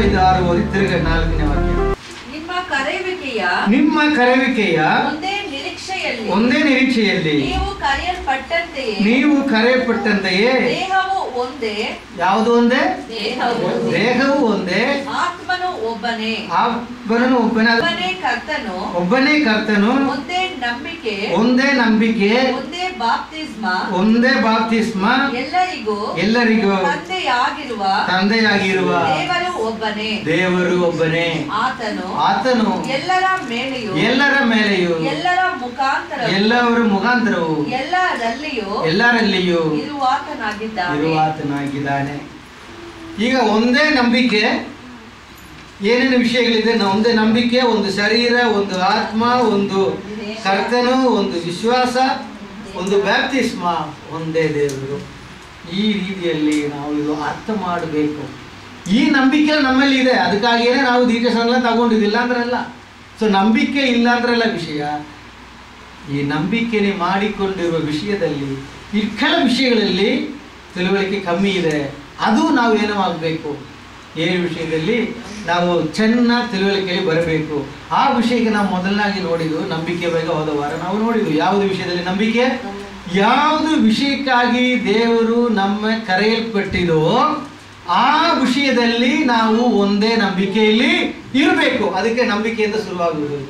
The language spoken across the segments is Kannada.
ಐದು ಆರು ಓದಿ ತಿರುಗ ನಾಲ್ಕನೇ ವಾಕ್ಯ ನಿಮ್ಮ ಕರೆಯುವಿಕೆಯ ನಿಮ್ಮ ಕರೆಯುವಿಕೆಯ ಒಂದೇ ನಿರೀಕ್ಷೆಯಲ್ಲಿ ಒಂದೇ ನಿರೀಕ್ಷೆಯಲ್ಲಿ ನೀವು ಕರೆಯಲ್ಪಟ್ಟಂತೆಯೇ ನೀವು ಕರೆಯಲ್ಪಟ್ಟಂತೆಯೇ ದೇಹವು ಒಂದೇ ಯಾವುದು ಒಂದೇ ದೇಹವು ಒಂದೇ ದೇಹವು ಒಂದೇ ಆತ್ಮನು ಒಬ್ಬನೇ ಆತ್ಮನು ಒಬ್ಬನ ಒಬ್ಬನೇ ಕರ್ತನು ಒಬ್ಬನೇ ಕರ್ತನು ಒಂದೇ ನಂಬಿಕೆ ಒಂದೇ ನಂಬಿಕೆ ಒಂದೇ ಬಾಪ್ತಿಸ್ಮ ಒಂದೇ ಬಾಪ್ತಿಸ್ಮ ಎಲ್ಲರಿಗೂ ಎಲ್ಲರಿಗೂ ತಂದೆಯಾಗಿರುವ ತಂದೆಯಾಗಿರುವ ದೇವರು ಒಬ್ಬನೇ ದೇವರು ಒಬ್ಬನೇ ಆತನು ಆತನು ಎಲ್ಲರ ಮೇಲೆಯೂ ಎಲ್ಲರ ಮೇಲೆಯೂ ಎಲ್ಲರ ಮುಖಾಂತರ ಎಲ್ಲವರ ಮುಖಾಂತರವು ಎಲ್ಲರಲ್ಲಿಯೂ ಎಲ್ಲರಲ್ಲಿಯೂ ಇರುವಾತನಾಗಿದ್ದಾನೆ ಇರುವಾತನಾಗಿದ್ದಾನೆ ಈಗ ಒಂದೇ ನಂಬಿಕೆ ಏನೇನು ವಿಷಯಗಳಿದೆ ನ- ಒಂದೇ ನಂಬಿಕೆ ಒಂದು ಶರೀರ ಒಂದು ಆತ್ಮ ಒಂದು ಕರ್ತನು ಒಂದು ವಿಶ್ವಾಸ ಒಂದು ಬ್ಯಾಪ್ತಿಸ್ಮ ಒಂದೇ ದೇವರು ಈ ರೀತಿಯಲ್ಲಿ ನಾವು ಇದು ಅರ್ಥ ಮಾಡಬೇಕು ಈ ನಂಬಿಕೆ ನಮ್ಮಲ್ಲಿ ಇದೆ ಅದಕ್ಕಾಗಿಯೇ ನಾವು ದೀಕ್ಷಾಸನ ತಗೊಂಡಿದ್ದಿಲ್ಲ ಅಂದ್ರಲ್ಲ ಸೊ ನಂಬಿಕೆ ಇಲ್ಲ ಅಂದ್ರಲ್ಲ ವಿಷಯ ಈ ನಂಬಿಕೆನೆ ಮಾಡಿಕೊಂಡಿರುವ ವಿಷಯದಲ್ಲಿ ಈ ಕೆಲ ವಿಷಯಗಳಲ್ಲಿ ತಿಳುವಳಿಕೆ ಕಮ್ಮಿ ಇದೆ ಅದು ನಾವು ಏನು ಆಗಬೇಕು ಏನು ವಿಷಯದಲ್ಲಿ ನಾವು ಚೆನ್ನಾಗಿ ತಿಳುವಳಿಕೆಯಲ್ಲಿ ಬರಬೇಕು ಆ ವಿಷಯಕ್ಕೆ ನಾವು ಮೊದಲನಾಗಿ ನೋಡಿದ್ದು ನಂಬಿಕೆ ಬಗ್ಗೆ ಹೋದ ವಾರ ನಾವು ನೋಡಿದ್ವು ಯಾವುದು ವಿಷಯದಲ್ಲಿ ನಂಬಿಕೆ ಯಾವುದು ವಿಷಯಕ್ಕಾಗಿ ದೇವರು ನಮ್ಮ ಕರೆಯಲ್ಪಟ್ಟಿದೋ ಆ ವಿಷಯದಲ್ಲಿ ನಾವು ಒಂದೇ ನಂಬಿಕೆಯಲ್ಲಿ ಇರಬೇಕು ಅದಕ್ಕೆ ನಂಬಿಕೆಯಿಂದ ಶುರುವಾಗುವುದು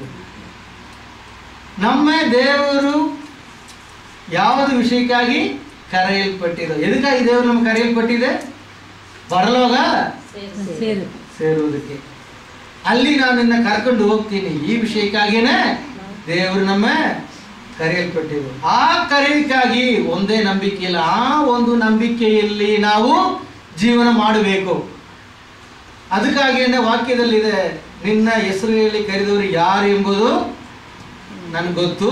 ನಮ್ಮ ದೇವರು ಯಾವುದು ವಿಷಯಕ್ಕಾಗಿ ಕರೆಯಲ್ಪಟ್ಟಿದೆ ಎದಕ್ಕಾಗಿ ದೇವರು ನಮ್ಗೆ ಕರೆಯಲ್ಪಟ್ಟಿದೆ ಬರಲೋಗ ಸೇರು ಸೇರುವುದಕ್ಕೆ ಅಲ್ಲಿ ನಾನು ನಿನ್ನ ಕರ್ಕೊಂಡು ಹೋಗ್ತೀನಿ ಈ ವಿಷಯಕ್ಕಾಗಿಯೇ ದೇವರು ನಮ್ಮ ಕರೆಯಲ್ಪಟ್ಟಿರು ಆ ಕರೆಯಕ್ಕಾಗಿ ಒಂದೇ ನಂಬಿಕೆಯಿಲ್ಲ ಆ ಒಂದು ನಂಬಿಕೆಯಲ್ಲಿ ನಾವು ಜೀವನ ಮಾಡಬೇಕು ಅದಕ್ಕಾಗಿಯೇ ವಾಕ್ಯದಲ್ಲಿದೆ ನಿನ್ನ ಹೆಸರು ಹೇಳಿ ಕರೆದವರು ಯಾರು ಎಂಬುದು ನನಗೆ ಗೊತ್ತು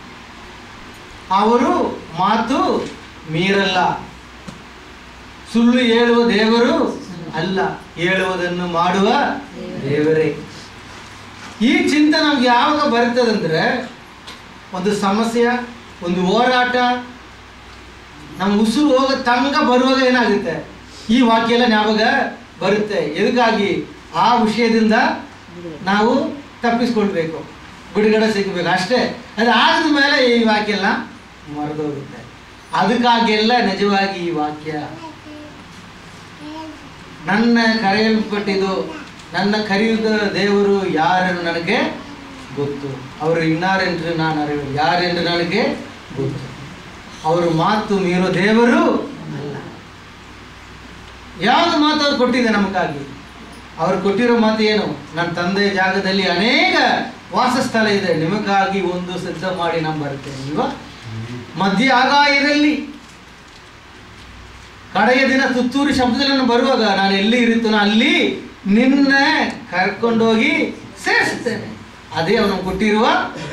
ಅವರು ಮಾತು ಮೀರಲ್ಲ ಸುಳ್ಳು ಹೇಳುವ ದೇವರು ಅಲ್ಲ ಹೇಳುವುದನ್ನು ಮಾಡುವ ದೇವರೇ ಈ ಚಿಂತೆ ನಮ್ಗೆ ಯಾವಾಗ ಬರ್ತದಂದ್ರೆ ಒಂದು ಸಮಸ್ಯೆ ಒಂದು ಹೋರಾಟ ನಮ್ಮ ಉಸಿರು ಹೋಗ ತಂಗ ಬರುವಾಗ ಏನಾಗುತ್ತೆ ಈ ವಾಕ್ಯ ಎಲ್ಲ ಯಾವಾಗ ಬರುತ್ತೆ ಎದಕ್ಕಾಗಿ ಆ ವಿಷಯದಿಂದ ನಾವು ತಪ್ಪಿಸ್ಕೊಳ್ಬೇಕು ಬಿಡುಗಡೆ ಸಿಗಬೇಕು ಅಷ್ಟೇ ಅದು ಆದ ಮೇಲೆ ಈ ವಾಕ್ಯ ಎಲ್ಲ ಮರೆದೋಗುತ್ತೆ ಅದಕ್ಕಾಗೆಲ್ಲ ನಿಜವಾಗಿ ಈ ವಾಕ್ಯ ನನ್ನ ಕರೆಯಲ್ಪಟ್ಟಿದ್ದು ನನ್ನ ಕರೆಯುವ ದೇವರು ಯಾರೆಂದು ನನಗೆ ಗೊತ್ತು ಅವರು ಇನ್ನಾರೆಂದು ನಾನು ಅರಿವು ಯಾರೆಂದು ನನಗೆ ಗೊತ್ತು ಅವರು ಮಾತು ಮೀರೋ ದೇವರು ಅಲ್ಲ ಯಾವುದು ಮಾತು ಅವ್ರು ಕೊಟ್ಟಿದೆ ನಮಗಾಗಿ ಅವ್ರು ಕೊಟ್ಟಿರೋ ಮಾತು ಏನು ನನ್ನ ತಂದೆಯ ಜಾಗದಲ್ಲಿ ಅನೇಕ ವಾಸಸ್ಥಳ ಇದೆ ನಿಮಗಾಗಿ ಒಂದು ಸಿದ್ಧ ಮಾಡಿ ನಾನು ಬರ್ತೇನೆ ಇಲ್ವಾ ಮಧ್ಯ ಆಗಾಯದಲ್ಲಿ ಕಡೆಯ ದಿನ ತುತ್ತೂರಿ ಶಬ್ದದಲ್ಲಿ ನಾನು ಬರುವಾಗ ನಾನು ಎಲ್ಲಿ ಇರುತ್ತೇನೋ ಅಲ್ಲಿ ನಿನ್ನ ಕರ್ಕೊಂಡೋಗಿ ಸೇರಿಸುತ್ತೇನೆ ಅದೇ ಅವನು ಕೊಟ್ಟಿರುವ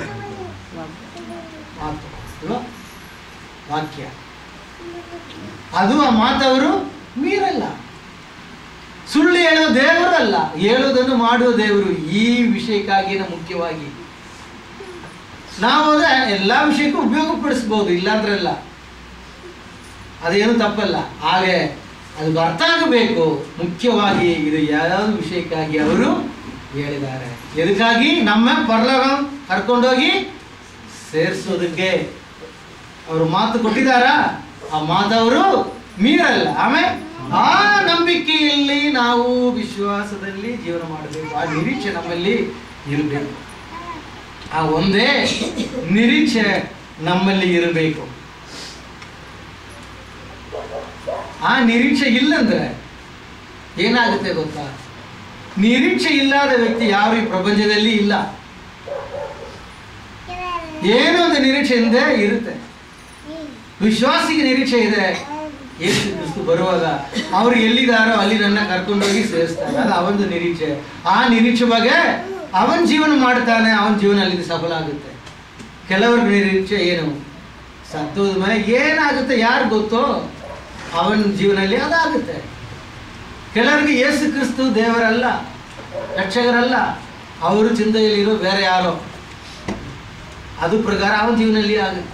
ಮಾತು ಅಲ್ವಾ? ವಾಕ್ಯ ಅದು ಆ ಮಾತವರು ಮೀರಲ್ಲ ಸುಳ್ಳು ಹೇಳುವ ದೇವರು ಅಲ್ಲ ಹೇಳುವುದನ್ನು ಮಾಡುವ ದೇವರು ಈ ವಿಷಯಕ್ಕಾಗಿನ ಮುಖ್ಯವಾಗಿ ನಾವು ಅದೇ ಎಲ್ಲ ವಿಷಯಕ್ಕೂ ಉಪಯೋಗಪಡಿಸ್ಬೋದು ಇಲ್ಲಾಂದ್ರಲ್ಲ ಅದೇನು ತಪ್ಪಲ್ಲ ಹಾಗೆ ಅದು ಅರ್ಥ ಆಗಬೇಕು ಮುಖ್ಯವಾಗಿ ಇದು ಯಾವ ವಿಷಯಕ್ಕಾಗಿ ಅವರು ಹೇಳಿದ್ದಾರೆ ಎದಕ್ಕಾಗಿ ನಮ್ಮ ಪರಲೋಕ ಕರ್ಕೊಂಡೋಗಿ ಸೇರಿಸೋದಕ್ಕೆ ಅವರು ಮಾತು ಕೊಟ್ಟಿದ್ದಾರಾ ಆ ಮಾತವರು ಮೀರಲ್ಲ ಆಮೇಲೆ ಆ ನಂಬಿಕೆಯಲ್ಲಿ ನಾವು ವಿಶ್ವಾಸದಲ್ಲಿ ಜೀವನ ಮಾಡಬೇಕು ಆ ನಿರೀಕ್ಷೆ ನಮ್ಮಲ್ಲಿ ಇರಬೇಕು ಆ ಒಂದೇ ನಿರೀಕ್ಷೆ ನಮ್ಮಲ್ಲಿ ಇರಬೇಕು ಆ ನಿರೀಕ್ಷೆ ಇಲ್ಲಂದ್ರೆ ಏನಾಗುತ್ತೆ ಗೊತ್ತಾ ನಿರೀಕ್ಷೆ ಇಲ್ಲದ ವ್ಯಕ್ತಿ ಯಾರು ಈ ಪ್ರಪಂಚದಲ್ಲಿ ಇಲ್ಲ ಏನೋ ಒಂದು ನಿರೀಕ್ಷೆ ಹಿಂದೆ ಇರುತ್ತೆ ವಿಶ್ವಾಸಿಗೆ ನಿರೀಕ್ಷೆ ಇದೆ ಯೇಸು ಕ್ರಿಸ್ತು ಬರುವಾಗ ಅವ್ರು ಎಲ್ಲಿದಾರೋ ಅಲ್ಲಿ ನನ್ನ ಕರ್ಕೊಂಡೋಗಿ ಸೇರಿಸ್ತಾರೆ ಅದು ಅವನದು ನಿರೀಕ್ಷೆ ಆ ನಿರೀಕ್ಷೆ ಬಗ್ಗೆ ಅವನ ಜೀವನ ಮಾಡ್ತಾನೆ ಅವನ ಜೀವನ ಅಲ್ಲಿ ಸಫಲ ಆಗುತ್ತೆ ಕೆಲವ್ರ ನಿರೀಕ್ಷೆ ಏನು ಸತ್ತೋದ ಮೇಲೆ ಏನಾಗುತ್ತೆ ಯಾರು ಗೊತ್ತೋ ಅವನ ಜೀವನದಲ್ಲಿ ಅದಾಗುತ್ತೆ ಕೆಲವರಿಗೆ ಯೇಸು ಕ್ರಿಸ್ತು ದೇವರಲ್ಲ ರಕ್ಷಕರಲ್ಲ ಅವರು ಚಿಂತೆಯಲ್ಲಿರೋ ಬೇರೆ ಯಾರೋ ಅದು ಪ್ರಕಾರ ಅವನ ಜೀವನದಲ್ಲಿ ಆಗುತ್ತೆ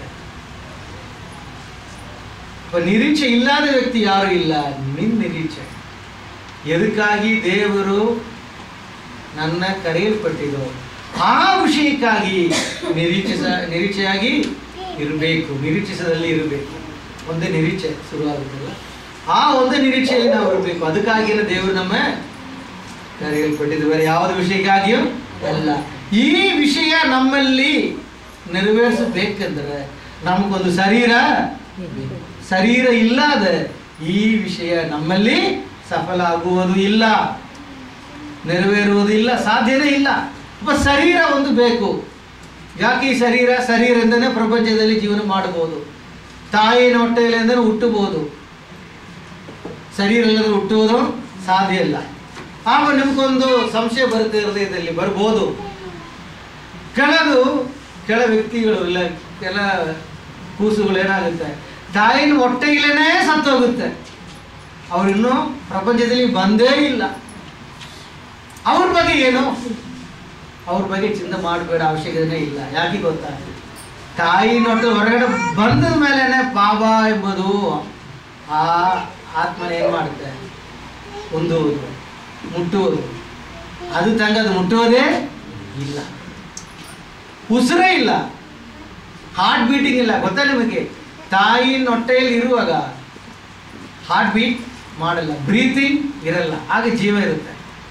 ಅಪ್ಪ, ನಿರೀಕ್ಷೆ ಇಲ್ಲದ ವ್ಯಕ್ತಿ ಯಾರು ಇಲ್ಲ ನಿನ್ನ ನಿರೀಕ್ಷೆ ಎದಕ್ಕಾಗಿ ದೇವರು ನನ್ನ ಕರೆಯಲ್ಪಟ್ಟಿದ್ದು ಆ ವಿಷಯಕ್ಕಾಗಿ ನಿರೀಕ್ಷಿಸ ನಿರೀಕ್ಷೆಯಾಗಿ ಇರಬೇಕು ನಿರೀಕ್ಷಿಸದಲ್ಲಿ ಇರಬೇಕು ಒಂದೇ ನಿರೀಕ್ಷೆ ಶುರುವಾಗುತ್ತಲ್ಲ ಆ ಒಂದೇ ನಿರೀಕ್ಷೆಯಲ್ಲಿ ನಾವು ಇರಬೇಕು ಅದಕ್ಕಾಗಿಯೇ ದೇವರು ನಮ್ಮ ಕರೆಯಲ್ಪಟ್ಟಿದ್ದು ಬೇರೆ ಯಾವುದೇ ವಿಷಯಕ್ಕಾಗಿಯೂ ಅಲ್ಲ ಈ ವಿಷಯ ನಮ್ಮಲ್ಲಿ ನೆರವೇರಿಸಬೇಕೆಂದರೆ ನಮಗೊಂದು ಶರೀರ ಶರೀರ ಇಲ್ಲದ ಈ ವಿಷಯ ನಮ್ಮಲ್ಲಿ ಸಫಲ ಆಗುವುದು ಇಲ್ಲ ನೆರವೇರುವುದು ಇಲ್ಲ ಸಾಧ್ಯನೇ ಇಲ್ಲ ಒಬ್ಬ ಶರೀರ ಒಂದು ಬೇಕು ಯಾಕೆ ಈ ಶರೀರ ಶರೀರದಿಂದನೇ ಪ್ರಪಂಚದಲ್ಲಿ ಜೀವನ ಮಾಡಬಹುದು ತಾಯಿನ ಹೊಟ್ಟೆಯಲ್ಲಿ ಅಂದರೆ ಹುಟ್ಟಬಹುದು ಶರೀರ ಇಲ್ಲದ್ರೆ ಹುಟ್ಟುವುದು ಸಾಧ್ಯ ಇಲ್ಲ ಆಗ ನಿಮ್ಗೊಂದು ಸಂಶಯ ಬರುತ್ತೆ ಹೃದಯದಲ್ಲಿ ಬರ್ಬೋದು ಕೆಲವು ಕೆಲ ವ್ಯಕ್ತಿಗಳು ಇಲ್ಲ ಕೆಲ ಕೂಸುಗಳು ಏನಾಗುತ್ತೆ ತಾಯಿನ ಹೊಟ್ಟೆಗಿಲೇನೆ ಸತ್ತೋಗುತ್ತೆ ಅವರಿನ್ನೂ ಪ್ರಪಂಚದಲ್ಲಿ ಬಂದೇ ಇಲ್ಲ ಅವ್ರ ಬಗ್ಗೆ ಏನು ಅವ್ರ ಬಗ್ಗೆ ಚಿಂತೆ ಮಾಡಬೇಡ ಅವಶ್ಯಕತೆ ಇಲ್ಲ ಯಾಕೆ ಗೊತ್ತಾ ತಾಯಿ ನೋಟ್ಟು ಹೊರಗಡೆ ಬಂದ ಮೇಲೆನೆ ಪಾಪ ಎಂಬುದು ಆ ಆತ್ಮನ ಏನು ಮಾಡುತ್ತೆ ಒಂದು ಮುಟ್ಟುವುದು ಅದು ತಂಗ ಅದು ಮುಟ್ಟುವುದೇ ಇಲ್ಲ ಉಸಿರೇ ಇಲ್ಲ ಹಾರ್ಟ್ ಬೀಟಿಂಗ್ ಇಲ್ಲ ಗೊತ್ತಾ ನಿಮಗೆ ತಾಯಿ ಹೊಟ್ಟೆಯಲ್ಲಿ ಇರುವಾಗ ಹಾರ್ಟ್ ಬೀಟ್ ಮಾಡಲ್ಲ ಬ್ರೀತಿಂಗ್ ಇರಲ್ಲ ಆಗ ಜೀವ ಇರುತ್ತೆ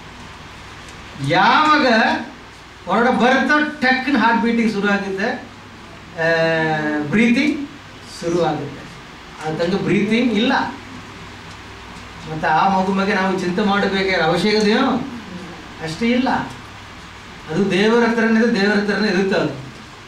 ಯಾವಾಗ ಹೊರಡ ಬರುತ್ತೋ ಟಕ್ನ ಹಾರ್ಟ್ ಬೀಟಿಂಗ್ ಶುರು ಆಗುತ್ತೆ ಬ್ರೀತಿಂಗ್ ಶುರು ಆಗುತ್ತೆ ಅದು ತಂಗ ಬ್ರೀತಿಂಗ್ ಇಲ್ಲ ಮತ್ತು ಆ ಮಗು ಬಗ್ಗೆ ನಾವು ಚಿಂತೆ ಮಾಡಬೇಕಾದ ಅವಶ್ಯಕತೆಯೋ ಅಷ್ಟೇ ಇಲ್ಲ ಅದು ದೇವರ ಹತ್ರನೇ ಇದೆ, ದೇವರ ಹತ್ರನೇ ಇರುತ್ತೆ ಅದು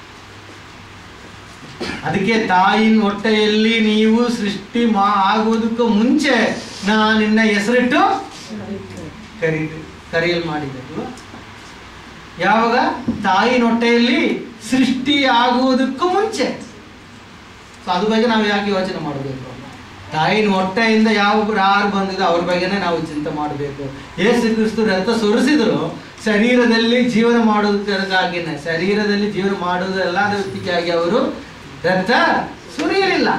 ಅದಕ್ಕೆ ತಾಯಿನ ಹೊಟ್ಟೆಯಲ್ಲಿ ನೀವು ಸೃಷ್ಟಿ ಮಾ ಆಗುವುದಕ್ಕೂ ಮುಂಚೆ ನಾನು ನಿನ್ನ ಹೆಸರಿಟ್ಟು ಕರಿ ಕರೆಯಲ್ ಮಾಡಿದೆ ಅಲ್ವಾ? ಯಾವಾಗ ತಾಯಿನ ಹೊಟ್ಟೆಯಲ್ಲಿ ಸೃಷ್ಟಿ ಆಗುವುದಕ್ಕೂ ಮುಂಚೆ ಸೊ ಅದ್ರ ಬಗ್ಗೆ ನಾವು ಯಾಕೆ ಯೋಚನೆ ಮಾಡಬೇಕು ತಾಯಿನ ಹೊಟ್ಟೆಯಿಂದ ಯಾವ ಯಾರು ಬಂದಿದೆ ಅವ್ರ ಬಗ್ಗೆನೇ ನಾವು ಚಿಂತೆ ಮಾಡಬೇಕು ಯೇಸು ಕ್ರಿಸ್ತು ರಥ ಸುರಿಸಿದ್ರು ಶರೀರದಲ್ಲಿ ಜೀವನ ಮಾಡುವುದಕ್ಕಾಗಿನೇ ಶರೀರದಲ್ಲಿ ಜೀವನ ಮಾಡುವುದೆಲ್ಲಾದ ವ್ಯಕ್ತಿಗಾಗಿ ಅವರು ರಥ ಸುರಿಯಲಿಲ್ಲ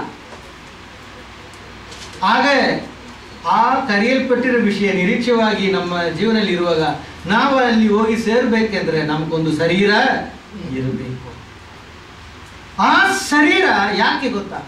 ಹಾಗೆ ಆ ಕರೆಯಲ್ಪಟ್ಟಿರೋ ವಿಷಯ ನಿರೀಕ್ಷವಾಗಿ ನಮ್ಮ ಜೀವನದಲ್ಲಿ ಇರುವಾಗ ನಾವು ಅಲ್ಲಿ ಹೋಗಿ ಸೇರ್ಬೇಕೆಂದ್ರೆ ನಮಗೊಂದು ಶರೀರ ಇರಬೇಕು ಆ ಶರೀರ ಯಾಕೆ ಗೊತ್ತಾ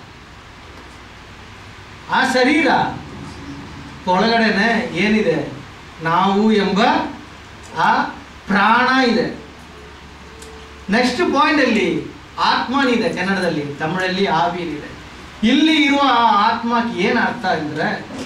ಆ ಶರೀರ ಒಳಗಡೆನೆ ಏನಿದೆ ನಾವು ಎಂಬ ಆ ಪ್ರಾಣ ಇದೆ ನೆಕ್ಸ್ಟ್ ಪಾಯಿಂಟ್ ಅಲ್ಲಿ ಆತ್ಮನಿದೆ ಕನ್ನಡದಲ್ಲಿ ತಮಿಳಲ್ಲಿ ಆವಿನಿದೆ ಇಲ್ಲಿ ಇರುವ ಆ ಆತ್ಮಕ್ಕೆ ಏನು ಅರ್ಥ ಅಂದ್ರೆ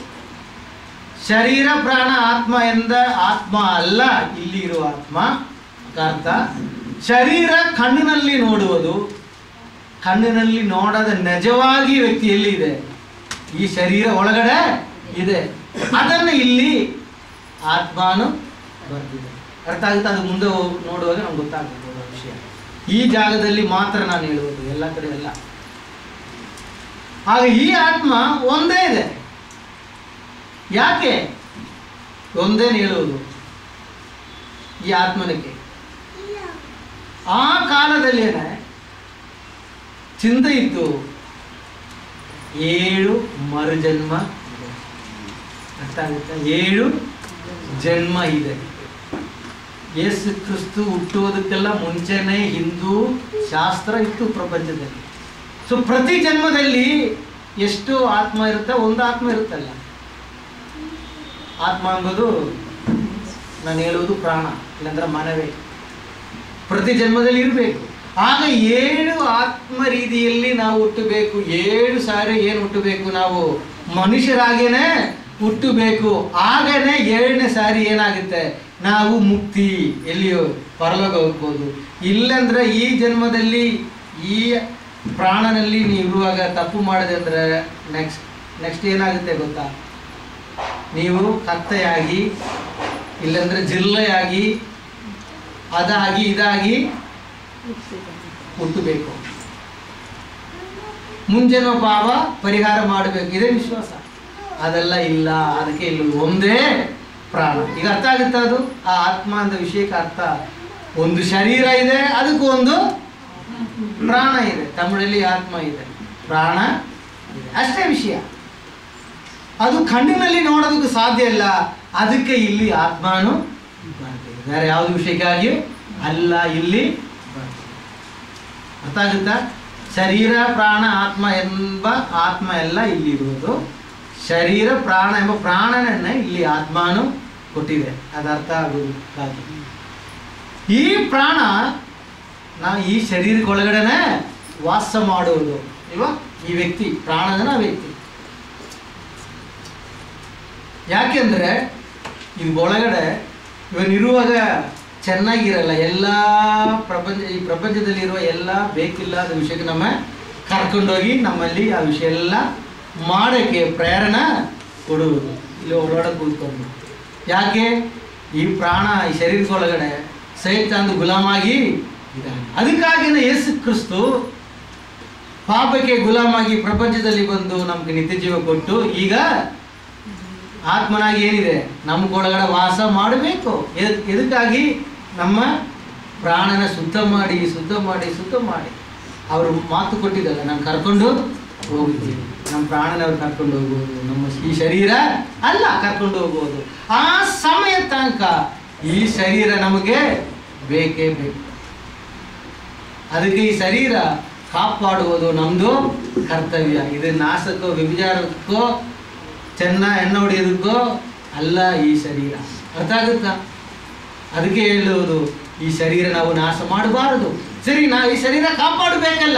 ಶರೀರ ಪ್ರಾಣ ಆತ್ಮ ಎಂದ ಆತ್ಮ ಅಲ್ಲ ಇಲ್ಲಿ ಇರುವ ಆತ್ಮ ಅರ್ಥ ಶರೀರ ಕಣ್ಣಿನಲ್ಲಿ ನೋಡುವುದು ಕಣ್ಣಿನಲ್ಲಿ ನೋಡದ ನಿಜವಾಗಿ ವ್ಯಕ್ತಿಯಲ್ಲಿ ಇದೆ ಈ ಶರೀರ ಒಳಗಡೆ ಇದೆ ಅದನ್ನು ಇಲ್ಲಿ ಆತ್ಮನು ಬರ್ತಿದೆ ಅರ್ಥ ಆಗುತ್ತೆ ಅದು ಮುಂದೆ ಹೋಗ್- ನೋಡುವಾಗ ನಮ್ಗೆ ಗೊತ್ತಾಗ್ಬೋದು ಆ ವಿಷಯ ಈ ಜಾಗದಲ್ಲಿ ಮಾತ್ರ ನಾನು ಹೇಳುವುದು ಎಲ್ಲ ಕಡೆ ಎಲ್ಲ ಆಗ ಈ ಆತ್ಮ ಒಂದೇ ಇದೆ ಯಾಕೆ ಒಂದೇನು ಹೇಳುವುದು ಈ ಆತ್ಮನಕ್ಕೆ ಆ ಕಾಲದಲ್ಲೇನೆ ಚಿಂತೆ ಇತ್ತು ಏಳು ಮರುಜನ್ಮ ಇದೆ. ಅರ್ಥ ಆಗುತ್ತಾ ಏಳು ಜನ್ಮ ಇದೆ ಯೇಸು ಕ್ರಿಸ್ತು ಹುಟ್ಟುವುದಕ್ಕೆಲ್ಲ ಮುಂಚೆನೇ ಹಿಂದೂ ಶಾಸ್ತ್ರ ಇತ್ತು ಪ್ರಪಂಚದಲ್ಲಿ ಸೊ ಪ್ರತಿ ಜನ್ಮದಲ್ಲಿ ಎಷ್ಟು ಆತ್ಮ ಇರುತ್ತೆ ಒಂದು ಆತ್ಮ ಇರುತ್ತಲ್ಲ ಆತ್ಮ ಎಂಬುದು ನಾನು ಹೇಳುವುದು ಪ್ರಾಣ ಇಲ್ಲಾಂದ್ರೆ ಮನವೇ ಪ್ರತಿ ಜನ್ಮದಲ್ಲಿ ಇರಬೇಕು ಆಗ ಏಳು ಆತ್ಮ ರೀತಿಯಲ್ಲಿ ನಾವು ಹುಟ್ಟಬೇಕು ಏಳು ಸಾರಿ ಏನು ಹುಟ್ಟಬೇಕು ನಾವು ಮನುಷ್ಯರಾಗೇನೆ ಹುಟ್ಟಬೇಕು ಆಗನೇ ಏಳನೇ ಸಾರಿ ಏನಾಗುತ್ತೆ ನಾವು ಮುಕ್ತಿ ಎಲ್ಲಿಯೋ ಪರಲೋಕ ಹೋಗ್ಬೋದು ಇಲ್ಲಂದ್ರೆ ಈ ಜನ್ಮದಲ್ಲಿ ಈ ಪ್ರಾಣನಲ್ಲಿ ನೀವು ಇರುವಾಗ ತಪ್ಪು ಮಾಡಿದೆ ಅಂದ್ರೆ ನೆಕ್ಸ್ಟ್ ನೆಕ್ಸ್ಟ್ ಏನಾಗುತ್ತೆ ಗೊತ್ತಾ ನೀವು ಕತ್ತೆಯಾಗಿ ಇಲ್ಲಂದ್ರೆ ಜಿಲ್ಲೆಯಾಗಿ ಅದಾಗಿ ಇದಾಗಿ ಹುಟ್ಟಬೇಕು ಮುಂಜಾನೆ ಪಾಪ ಪರಿಹಾರ ಮಾಡಬೇಕು ಇದೇ ವಿಶ್ವಾಸ ಅದೆಲ್ಲ ಇಲ್ಲ ಅದಕ್ಕೆ ಇಲ್ಲಿ ಒಂದೇ ಪ್ರಾಣ ಈಗ ಅರ್ಥ ಆಗುತ್ತೆ ಅದು ಆ ಆತ್ಮ ಅಂತ ವಿಷಯಕ್ಕೆ ಅರ್ಥ ಒಂದು ಶರೀರ ಇದೆ ಅದಕ್ಕೂ ಒಂದು ಪ್ರಾಣ ಇದೆ ತಮಿಳಲ್ಲಿ ಆತ್ಮ ಇದೆ ಪ್ರಾಣ ಇದೆ ಅಷ್ಟೇ ವಿಷಯ ಅದು ಕಣ್ಣಿನಲ್ಲಿ ನೋಡೋದಕ್ಕೆ ಸಾಧ್ಯ ಇಲ್ಲ ಅದಕ್ಕೆ ಇಲ್ಲಿ ಆತ್ಮನು ಬರ್ತಿದೆ ಬೇರೆ ಯಾವ್ದು ವಿಷಯಕ್ಕಾಗಿ ಅಲ್ಲ ಇಲ್ಲಿ ಬರ್ತಿದೆ. ಅರ್ಥ ಆಗುತ್ತಾ ಶರೀರ ಪ್ರಾಣ ಆತ್ಮ ಎಂಬ ಆತ್ಮ ಎಲ್ಲ ಇಲ್ಲಿ ಇರುವುದು ಶರೀರ ಪ್ರಾಣ ಎಂಬ ಪ್ರಾಣನನ್ನ ಇಲ್ಲಿ ಆತ್ಮನು ಕೊಟ್ಟಿದೆ ಅದು ಅರ್ಥ ಆಗುವುದಕ್ಕಾಗಿ ಈ ಪ್ರಾಣ ನಾ ಈ ಶರೀರಕ್ಕೊಳಗಡೆನೆ ವಾಸ ಮಾಡುವುದು ಇಲ್ವಾ ಈ ವ್ಯಕ್ತಿ ಪ್ರಾಣದನ ವ್ಯಕ್ತಿ ಯಾಕೆಂದ್ರೆ ಇದು ಒಳಗಡೆ ಇವನಿರುವಾಗ ಚೆನ್ನಾಗಿರಲ್ಲ ಎಲ್ಲ ಪ್ರಪಂಚ ಈ ಪ್ರಪಂಚದಲ್ಲಿರುವ ಎಲ್ಲ ಬೇಕಿಲ್ಲದ ವಿಷಯಕ್ಕೆ ನಮ್ಮ ಕರ್ಕೊಂಡೋಗಿ ನಮ್ಮಲ್ಲಿ ಆ ವಿಷಯ ಎಲ್ಲ ಮಾಡೋಕ್ಕೆ ಪ್ರೇರಣೆ ಕೊಡುವುದು ಇಲ್ಲಿ ಒಳಗಡೆ ಕೂತ್ಕೊಂಡು ಯಾಕೆ ಈ ಪ್ರಾಣ ಈ ಶರೀರದೊಳಗಡೆ ಸೈತಾಂದು ಗುಲಾಮಾಗಿ ಇದ್ದಾನೆ ಅದಕ್ಕಾಗಿನೇ ಯೇಸು ಕ್ರಿಸ್ತು ಪಾಪಕ್ಕೆ ಗುಲಾಮಾಗಿ ಪ್ರಪಂಚದಲ್ಲಿ ಬಂದು ನಮ್ಗೆ ನಿತ್ಯ ಜೀವ ಕೊಟ್ಟು ಈಗ ಆತ್ಮನಾಗಿ ಏನಿದೆ ನಮ್ಗೊಳಗಡೆ ವಾಸ ಮಾಡಬೇಕು ಎದ್- ಎದಕ್ಕಾಗಿ ನಮ್ಮ ಪ್ರಾಣನ ಶುದ್ಧ ಮಾಡಿ ಶುದ್ಧ ಮಾಡಿ ಶುದ್ಧ ಮಾಡಿ ಅವರು ಮಾತು ಕೊಟ್ಟಿದ್ದಲ್ಲ ನಾನು ಕರ್ಕೊಂಡು ಹೋಗ್ತೀನಿ ನಮ್ಮ ಪ್ರಾಣನ ಅವ್ರು ಕರ್ಕೊಂಡು ಹೋಗ್ಬೋದು ನಮ್ಮ ಈ ಶರೀರ ಅಲ್ಲ ಕರ್ಕೊಂಡು ಹೋಗ್ಬೋದು ಆ ಸಮಯ ತನಕ ಈ ಶರೀರ ನಮಗೆ ಬೇಕೇ ಬೇಕು ಅದಕ್ಕೆ ಈ ಶರೀರ ಕಾಪಾಡುವುದು ನಮ್ಮದು ಕರ್ತವ್ಯ ಇದು ನಾಶಕ್ಕೋ ವ್ಯಭಿಚಾರಕ್ಕೋ ಚೆನ್ನ ಎಣ್ಣೆ ಹೊಡೆಯೋದಕ್ಕೋ ಅಲ್ಲ ಈ ಶರೀರ ಅರ್ಥ ಆಗುತ್ತಾ ಅದಕ್ಕೆ ಹೇಳುವುದು ಈ ಶರೀರ ನಾವು ನಾಶ ಮಾಡಬಾರದು ಸರಿ ನಾವು ಈ ಶರೀರ ಕಾಪಾಡಬೇಕಲ್ಲ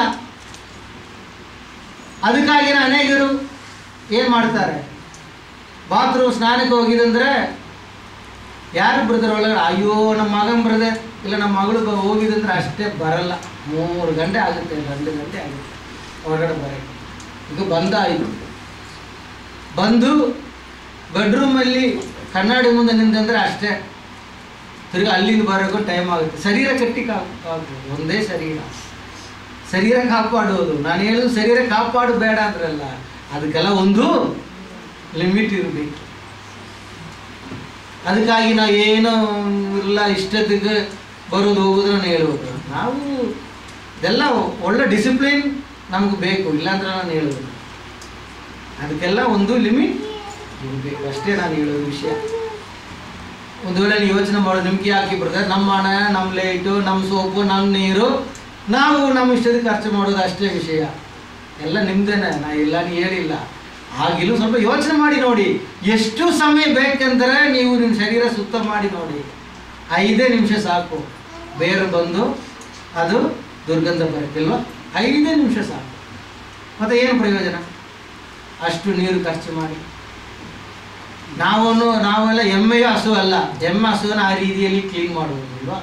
ಅದಕ್ಕಾಗಿನ ಅನೇಕರು ಏನು ಮಾಡ್ತಾರೆ ಬಾತ್ರೂಮ್ ಸ್ನಾನಕ್ಕೆ ಹೋಗಿದಂದ್ರೆ ಯಾರು ಬ್ರದರ್ ಒಳಗಡೆ ಅಯ್ಯೋ ನಮ್ಮ ಮಗನ ಬ್ರದರ್ ಇಲ್ಲ ನಮ್ಮ ಮಗಳು ಬ- ಹೋಗಿದಂದ್ರೆ ಅಷ್ಟೇ ಬರಲ್ಲ ಮೂರು ಗಂಟೆ ಆಗುತ್ತೆ ಎರಡು ಗಂಟೆ ಆಗುತ್ತೆ ಹೊರಗಡೆ ಬರೋಕ್ಕೆ ಈಗ ಬಂದಾಯಿತು ಬಂದು ಬೆಡ್ರೂಮಲ್ಲಿ ಕನ್ನಡಿ ಮುಂದೆ ನಿಂತಂದ್ರೆ ಅಷ್ಟೇ ತಿರ್ಗಿ ಅಲ್ಲಿಂದ ಬರೋಕ್ಕೂ ಟೈಮ್ ಆಗುತ್ತೆ ಶರೀರ ಕಟ್ಟಿ ಕಾಪಾಡ್ಬೋದು ಒಂದೇ ಶರೀರ ಶರೀರ ಕಾಪಾಡುವುದು ನಾನು ಹೇಳೋದು ಶರೀರ ಕಾಪಾಡು ಬೇಡ ಅಂದ್ರಲ್ಲ ಅದಕ್ಕೆಲ್ಲ ಒಂದು ಲಿಮಿಟ್ ಇರಬೇಕು ಅದಕ್ಕಾಗಿ ನಾವು ಏನೋ ಇಲ್ಲ ಇಷ್ಟದಿಗೆ ಬರೋದು ಹೋಗೋದು ನಾನು ಹೇಳುವುದು ನಾವು ಇದೆಲ್ಲ ಒಳ್ಳೆ ಡಿಸಿಪ್ಲಿನ್ ನಮ್ಗೆ ಬೇಕು ಇಲ್ಲಾಂದ್ರೆ ನಾನು ಹೇಳೋದು ಅದಕ್ಕೆಲ್ಲ ಒಂದು ಲಿಮಿಟ್ ಇರಬೇಕು ಅಷ್ಟೇ ನಾನು ಹೇಳೋದು ವಿಷಯ ಒಂದು ವೇಳೆ ನೀವು ಯೋಚನೆ ಮಾಡೋ ನಿಮ್ಗೆ ಹಾಕಿ ಬರ್ತಾರೆ ನಮ್ಮ ಹಣ ನಮ್ಮ ಲೈಟು ನಮ್ಮ ಸೋಪು ನಮ್ಮ ನೀರು ನಾವು ನಮ್ಮ ಇಷ್ಟದಕ್ಕೆ ಖರ್ಚು ಮಾಡೋದು ಅಷ್ಟೇ ವಿಷಯ ಎಲ್ಲ ನಿಮ್ದೇನೆ ನಾ ಇಲ್ಲ ನೀ ಹೇಳಿಲ್ಲ ಆಗಿಲ್ಲೂ ಸ್ವಲ್ಪ ಯೋಚನೆ ಮಾಡಿ ನೋಡಿ ಎಷ್ಟು ಸಮಯ ಬೇಕಂದ್ರೆ ನೀವು ನಿಮ್ಮ ಶರೀರ ಸುತ್ತ ಮಾಡಿ ನೋಡಿ ಐದೇ ನಿಮಿಷ ಸಾಕು ಬೇರು ಬಂದು ಅದು ದುರ್ಗಂಧ ಬರುತ್ತಿಲ್ವ ಐದೇ ನಿಮಿಷ ಸಾಕು ಮತ್ತೆ ಏನು ಪ್ರಯೋಜನ ಅಷ್ಟು ನೀರು ಖರ್ಚು ಮಾಡಿ ನಾವು ನಾವೆಲ್ಲ ಎಮ್ಮೆಯ ಹಸು ಅಲ್ಲ ಎಮ್ಮೆ ಹಸುವನ್ನು ಆ ರೀತಿಯಲ್ಲಿ ಕ್ಲೀನ್ ಮಾಡುವುದು ಅಲ್ವಾ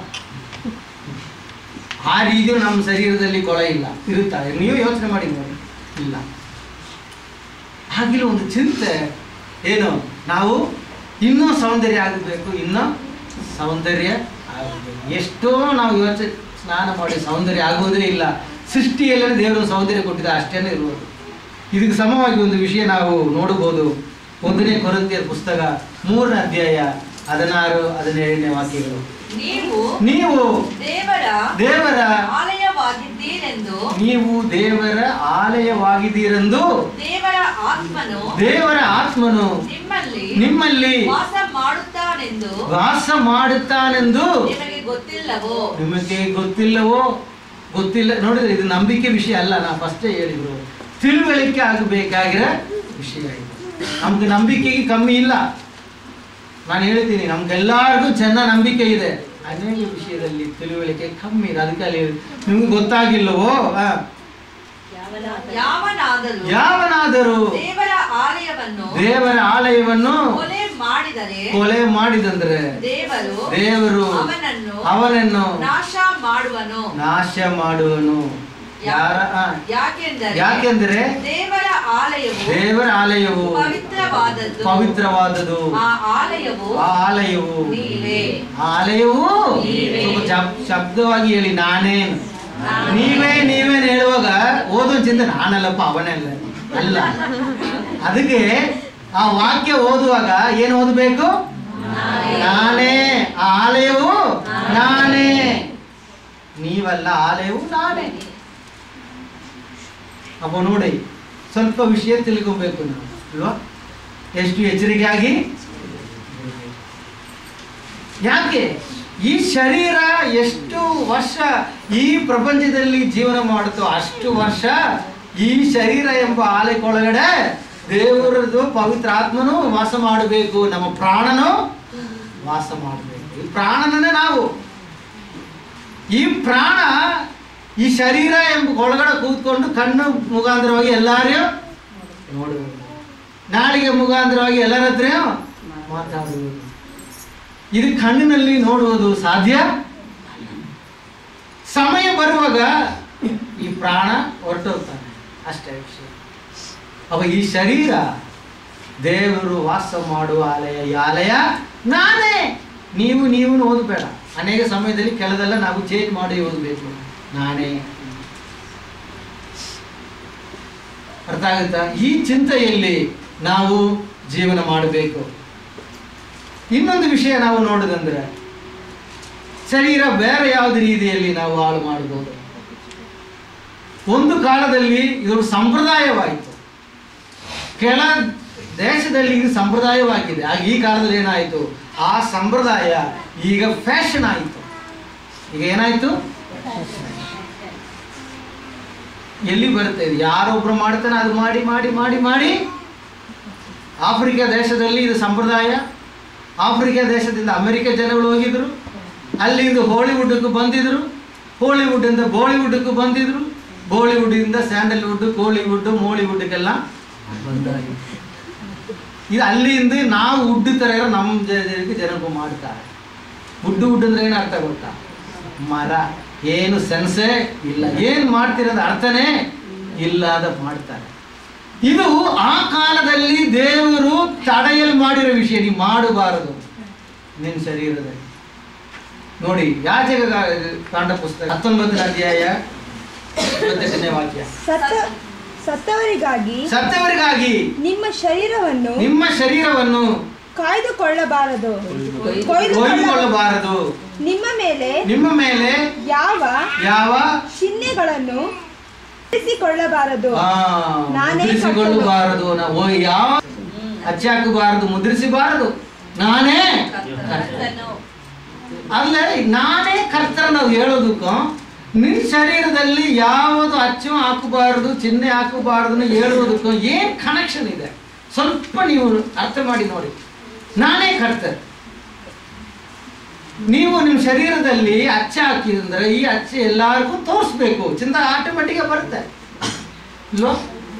ಆ ರೀತಿಯು ನಮ್ಮ ಶರೀರದಲ್ಲಿ ಕೊಳ ಇಲ್ಲ ಇರುತ್ತಾ ನೀವು ಯೋಚನೆ ಮಾಡಿ ನೋಡಿ ಇಲ್ಲ ಹಾಗಿಲ್ಲ ಒಂದು ಚಿಂತೆ ಏನು ನಾವು ಇನ್ನೂ ಸೌಂದರ್ಯ ಆಗಬೇಕು ಇನ್ನೂ ಸೌಂದರ್ಯ ಆಗಬೇಕು ಎಷ್ಟೋ ನಾವು ಯೋಚನೆ ಸ್ನಾನ ಮಾಡಿ ಸೌಂದರ್ಯ ಆಗುವುದೇ ಇಲ್ಲ ಸೃಷ್ಟಿಯಲ್ಲೇ ದೇವರು ಸೌಂದರ್ಯ ಕೊಟ್ಟಿದ್ದ ಅಷ್ಟೇನೆ ಇರುವುದು ಇದಕ್ಕೆ ಸಮವಾಗಿ ಒಂದು ವಿಷಯ ನಾವು ನೋಡಬಹುದು ಒಂದನೇ ಕೊರಂತಿಯರ ಪುಸ್ತಕ ಮೂರನೇ ಅಧ್ಯಾಯ ಹದಿನಾರು ಹದಿನೇಳನೇ ವಾಕ್ಯಗಳು ನೀವು ನೀವು ದೇವರ ದೇವರ ಆಲಯವಾಗಿದ್ದೀರೆಂದು ನೀವು ದೇವರ ಆಲಯವಾಗಿದ್ದೀರೆಂದು ದೇವರ ಆತ್ಮನು ದೇವರ ಆತ್ಮನು ನಿಮ್ಮಲ್ಲಿ ನಿಮ್ಮಲ್ಲಿ ವಾಸ ಮಾಡುತ್ತಾನೆಂದು ವಾಸ ಮಾಡುತ್ತಾನೆಂದು ನಿಮಗೆ ಗೊತ್ತಿಲ್ಲವೋ ನಿಮಗೆ ಗೊತ್ತಿಲ್ಲವೋ ಗೊತ್ತಿಲ್ಲ ನೋಡಿದ್ರೆ ಇದು ನಂಬಿಕೆ ವಿಷಯ ಅಲ್ಲ ನಾ ಫಸ್ಟೇ ಹೇಳಿದ್ರು ತಿಳುವಳಿಕೆ ಆಗಬೇಕಾಗಿರೋ ವಿಷಯ ಇದು ನಮ್ಗೆ ನಂಬಿಕೆಗೆ ಕಮ್ಮಿ ಇಲ್ಲ ನಾನು ಹೇಳ್ತೀನಿ ನಮ್ಗೆಲ್ಲರಿಗೂ ಚೆನ್ನಾಗಿ ನಂಬಿಕೆ ಇದೆ ಅನೇಕ ವಿಷಯದಲ್ಲಿ ತಿಳುವಳಿಕೆ ಕಮ್ಮಿ ಇದೆ ಅದಕ್ಕೆ ಅಲ್ಲಿ ನಿಮ್ಗೆ ಗೊತ್ತಾಗಿಲ್ಲವೋ ಆ, ಯಾವನಾದರೂ ಯಾವನಾದರೂ ದೇವರ ಆಲಯವನ್ನು ದೇವರ ಆಲಯವನ್ನು ಕೊಲೆ ಮಾಡಿದರೆ ಕೊಲೆ ಮಾಡಿದಂದ್ರೆ ದೇವರು ದೇವರು ಅವನನ್ನು ಅವನನ್ನು ನಾಶ ಮಾಡುವನು ನಾಶ ಮಾಡುವನು ಯಾರ ಆ, ಯಾಕೆಂದರೆ ಯಾಕೆಂದರೆ ದೇವರ ಆಲಯವು ದೇವರ ಆಲಯವು ಪವಿತ್ರವಾದದ್ದು ಪವಿತ್ರವಾದದು ಆ ಆಲಯವು ಆ ಆಲಯವು ನೀವೇ ಆ ಆಲಯವು ನೀವೇ. ಸ್ವಲ್ಪ ಶಬ್- ಶಬ್ದವಾಗಿ ಹೇಳಿ ನಾನೇನು ನಾನೇ. ನೀವೇ ನೀವೇನು ಹೇಳುವಾಗ ಓದೋ ಚಿಂತೆ ನಾನಲ್ಲಪ್ಪ ಅವನಲ್ಲ ಅಲ್ಲ ಅದಕ್ಕೆ ಆ ವಾಕ್ಯ ಓದುವಾಗ ಏನು ಓದಬೇಕು ನಾನೇ ಆ ಆಲಯವು ನಾನೇ ನೀವಲ್ಲ ಆಲಯವು ನಾನೇ ಅಪ್ಪ ನೋಡಿ ಸ್ವಲ್ಪ ವಿಷಯ ತಿಳ್ಕೊಬೇಕು ನಾವು ಅಲ್ವಾ ಎಷ್ಟು ಎಚ್ಚರಿಕೆಯಾಗಿ ಯಾಕೆ ಈ ಶರೀರ ಎಷ್ಟು ವರ್ಷ ಈ ಪ್ರಪಂಚದಲ್ಲಿ ಜೀವನ ಮಾಡುತ್ತೋ ಅಷ್ಟು ವರ್ಷ ಈ ಶರೀರ ಎಂಬ ಆಲೆಗೊಳಗಡೆ ದೇವರದು ಪವಿತ್ರ ಆತ್ಮನು ವಾಸ ಮಾಡಬೇಕು ನಮ್ಮ ಪ್ರಾಣನು ವಾಸ ಮಾಡಬೇಕು ಈ ಪ್ರಾಣನೇ ನಾವು ಈ ಪ್ರಾಣ ಈ ಶರೀರ ಎಂಬ ಒಳಗಡೆ ಕೂತ್ಕೊಂಡು ಕಣ್ಣು ಮುಖಾಂತರವಾಗಿ ಎಲ್ಲಾರು ನೋಡುವುದು ನಾಲಿಗೆ ಮುಖಾಂತರವಾಗಿ ಎಲ್ಲರ ಹತ್ರ ಮಾತಾಡುವುದು ಇದು ಕಣ್ಣಿನಲ್ಲಿ ನೋಡುವುದು ಸಾಧ್ಯ ಸಮಯ ಬರುವಾಗ ಈ ಪ್ರಾಣ ಹೊರಟೋಗ್ತಾನೆ ಅಷ್ಟೇ ವಿಷಯ ಅವ ಈ ಶರೀರ ದೇವರು ವಾಸ ಮಾಡುವ ಆಲಯ ಈ ಆಲಯ ನಾನೇ ನೀವು ನೀವು ಓದಬೇಡ ಅನೇಕ ಸಮಯದಲ್ಲಿ ಕೆಲದೆಲ್ಲ ನಾವು ಚೇಂಜ್ ಮಾಡಿ ಓದಬೇಕು ನಾನೇ ಅರ್ಥ ಆಗುತ್ತಾ ಈ ಚಿಂತೆಯಲ್ಲಿ ನಾವು ಜೀವನ ಮಾಡಬೇಕು ಇನ್ನೊಂದು ವಿಷಯ ನಾವು ನೋಡೋದಂದ್ರೆ ಶರೀರ ಬೇರೆ ಯಾವುದೇ ರೀತಿಯಲ್ಲಿ ನಾವು ಹಾಳು ಮಾಡಬಹುದು ಒಂದು ಕಾಲದಲ್ಲಿ ಇದು ಸಂಪ್ರದಾಯವಾಯಿತು ಕೆಲ ದೇಶದಲ್ಲಿ ಇದು ಸಂಪ್ರದಾಯವಾಗಿದೆ ಆಗ ಈ ಕಾಲದಲ್ಲಿ ಏನಾಯಿತು ಆ ಸಂಪ್ರದಾಯ ಈಗ ಫ್ಯಾಷನ್ ಆಯಿತು ಈಗ ಏನಾಯಿತು ಎಲ್ಲಿ ಬರುತ್ತೆ ಇದು ಯಾರೊಬ್ರು ಮಾಡ್ತಾನೆ ಅದು ಮಾಡಿ ಮಾಡಿ ಮಾಡಿ ಮಾಡಿ ಆಫ್ರಿಕಾ ದೇಶದಲ್ಲಿ ಇದು ಸಂಪ್ರದಾಯ ಆಫ್ರಿಕಾ ದೇಶದಿಂದ ಅಮೆರಿಕ ಜನಗಳು ಹೋಗಿದ್ರು ಅಲ್ಲಿಂದ ಹಾಲಿವುಡ್ಗೂ ಬಂದಿದ್ರು ಹಾಲಿವುಡ್ಡಿಂದ ಬಾಲಿವುಡ್ಗೂ ಬಂದಿದ್ರು ಬಾಲಿವುಡ್ಡಿಂದ ಸ್ಯಾಂಡಲ್ವುಡ್ ಕೋಲಿವುಡ್ ಮೋಲಿವುಡ್ಗೆಲ್ಲ ಬಂದಾಗಿದೆ ಇದು ಅಲ್ಲಿಂದ ನಾವು ಉಡ್ಡು ಥರ ಇರೋ ನಮ್ಮ ಜನಕ್ಕೆ ಜನರು ಮಾಡ್ತಾರೆ ಉಡ್ಡು ಉಡ್ಡು ಅಂದ್ರೆ ಏನು ಅರ್ಥ ಗೊತ್ತಾ ಮರ ಏನು ಸೆನ್ಸೇ ಇಲ್ಲ ಏನು ಮಾಡ್ತಿರೋದು ಅರ್ಥನೇ ಇಲ್ಲದ ಮಾಡ್ತಾರೆ ಇದು ಆ ಕಾಲದಲ್ಲಿ ದೇವರು ತಡೆಯಲು ಮಾಡಿರೋ ವಿಷಯ ನೀವು ಮಾಡಬಾರದು ನಿನ್ನ ಶರೀರದಲ್ಲಿ ನೋಡಿ ಯಾಚಕ ಕಾಂಡ ಪುಸ್ತಕ ಹತ್ತೊಂಬತ್ತನೇ ಅಧ್ಯಾಯ ಇಪ್ಪತ್ತೆಂಟನೇ ವಾಕ್ಯ ಸತ್ತ ಸತ್ತವರಿಗಾಗಿ ಸತ್ತವರಿಗಾಗಿ ನಿಮ್ಮ ಶರೀರವನ್ನು ನಿಮ್ಮ ಶರೀರವನ್ನು ಕಾಯ್ದುಕೊಳ್ಳಬಾರದು ಕೊಯ್ದುಕೊಳ್ಳಬಾರದು ನಿಮ್ಮ ಮೇಲೆ ನಿಮ್ಮ ಮೇಲೆ ಯಾವ ಯಾವ ಚಿಹ್ನೆಗಳನ್ನು ಇರಿಸಿಕೊಳ್ಳಬಾರದು ಆ, ನಾನೇ ಮುದ್ರಿಸಿಕೊಳ್ಳಬಾರದು ನಾವು ಯಾವ ಅಚ್ಚಿ ಹಾಕಬಾರದು ಮುದ್ರಿಸಬಾರದು ನಾನೇ ಕರ್ತನು ಅಲ್ಲ ನಾನೇ ಕರ್ತರ ನಾವು ಹೇಳೋದಕ್ಕೂ ನಿನ್ನ ಶರೀರದಲ್ಲಿ ಯಾವುದು ಅಚ್ಚು ಹಾಕಬಾರದು ಚಿಹ್ನೆ ಹಾಕಬಾರದು ಹೇಳುವುದಕ್ಕೂ ಏನು ಕನೆಕ್ಷನ್ ಇದೆ ಸ್ವಲ್ಪ ನೀವು ಅರ್ಥ ಮಾಡಿ ನೋಡಿ ನಾನೇ ಕರ್ತರ್ ನೀವು ನಿಮ್ಮ ಶರೀರದಲ್ಲಿ ಅಚ್ಚೆ ಹಾಕಿದ್ರೆ ಈ ಅಚ್ಚೆ ಎಲ್ಲರಿಗೂ ತೋರಿಸ್ಬೇಕು ಚಿಂತ ಆಟೋಮೆಟಿಕ್ ಬರುತ್ತೆ ಇಲ್ವಾ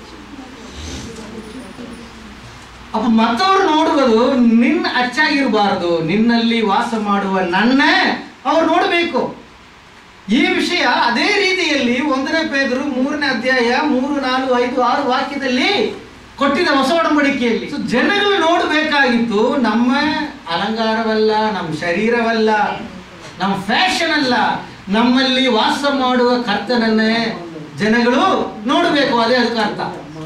ಅಪ್ಪ ಮತ್ತವರು ನೋಡುವುದು ನಿನ್ನ ಅಚ್ಚಾಗಿರಬಾರದು ನಿನ್ನಲ್ಲಿ ವಾಸ ಮಾಡುವ ನನ್ನೇ ಅವ್ರು ನೋಡಬೇಕು ಈ ವಿಷಯ ಅದೇ ರೀತಿಯಲ್ಲಿ ಒಂದನೇ ಪೇದರು ಮೂರನೇ ಅಧ್ಯಾಯ ಮೂರು ನಾಲ್ಕು ಐದು ಆರು ವಾಕ್ಯದಲ್ಲಿ ಕೊಟ್ಟಿದ್ದ ಹೊಸ ಒಡಂಬಡಿಕೆಯಲ್ಲಿ So, ಜನಗಳು ನೋಡಬೇಕಾಗಿತ್ತು ನಮ್ಮ ಅಲಂಕಾರವಲ್ಲ ನಮ್ಮ ಶರೀರವಲ್ಲ ನಮ್ಮ ಫ್ಯಾಷನ್ ಅಲ್ಲ ನಮ್ಮಲ್ಲಿ ವಾಸ ಮಾಡುವ ಕರ್ತನನ್ನೇ ಜನಗಳು ನೋಡಬೇಕು ಅದೇ ಅದಕ್ಕೆ ಅರ್ಥ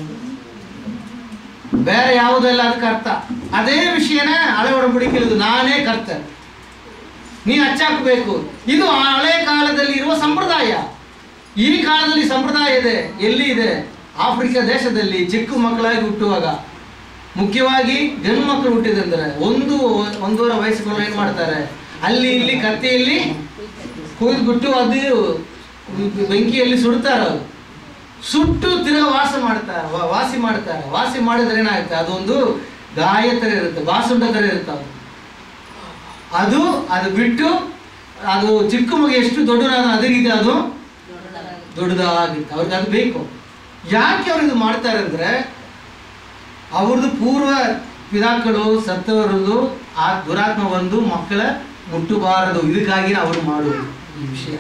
ಬೇರೆ ಯಾವುದಲ್ಲ ಅದಕ್ಕೆ ಅರ್ಥ ಅದೇ ವಿಷಯನ ಹಳೆ ಒಡಂಬಡಿಕೆಯಲ್ಲಿ ನಾನೇ ಕರ್ತ ನೀ ಹಚ್ಚಾಕಬೇಕು ಇದು ಆ ಹಳೆ ಕಾಲದಲ್ಲಿ ಇರುವ ಸಂಪ್ರದಾಯ ಈ ಕಾಲದಲ್ಲಿ ಸಂಪ್ರದಾಯ ಇದೆ ಎಲ್ಲಿ ಇದೆ ಆಫ್ರಿಕಾ ದೇಶದಲ್ಲಿ ಚಿಕ್ಕ ಮಕ್ಕಳಾಗಿ ಹುಟ್ಟುವಾಗ ಮುಖ್ಯವಾಗಿ ಗಂಡು ಮಕ್ಕಳು ಹುಟ್ಟಿದಂದ್ರೆ ಒಂದು ಒಂದೂವರೆ ವಯಸ್ಸುಗಳು ಏನು ಮಾಡ್ತಾರೆ ಅಲ್ಲಿ ಇಲ್ಲಿ ಕತ್ತೆಯಲ್ಲಿ ಕುಯ್ದುಬಿಟ್ಟು ಅದು ಬೆಂಕಿಯಲ್ಲಿ ಸುಡ್ತಾರೆ ಅವರು ಸುಟ್ಟು ತಿರುಗ ವಾಸ ಮಾಡ್ತಾರೆ ವಾ- ವಾಸಿ ಮಾಡ್ತಾರೆ ವಾಸಿ ಮಾಡಿದ್ರೆ ಏನಾಗುತ್ತೆ ಅದೊಂದು ಗಾಯ ಥರ ಇರುತ್ತೆ ಬಾಸುಂಡ ಥರ ಇರುತ್ತೆ ಅದು ಅದು ಅದು ಬಿಟ್ಟು ಅದು ಚಿಕ್ಕ ಮಗು ಎಷ್ಟು ದೊಡ್ಡದಾದ ಅದೇ ರೀತಿ ಅದು ದೊಡ್ಡದಾಗಿತ್ತು ಅವ್ರಿಗೆ ಅದು ಬೇಕು ಯಾಕೆ ಅವ್ರು ಇದು ಮಾಡ್ತಾರೆ ಅಂದರೆ ಅವ್ರದ್ದು ಪೂರ್ವ ಪಿದಾಕ್ಗಳು ಸತ್ತವರದ್ದು ಆ ದುರಾತ್ಮ ಒಂದು ಮಕ್ಕಳ ಮುಟ್ಟಬಾರದು ಇದಕ್ಕಾಗಿ ಅವರು ಮಾಡುವುದು ಈ ವಿಷಯ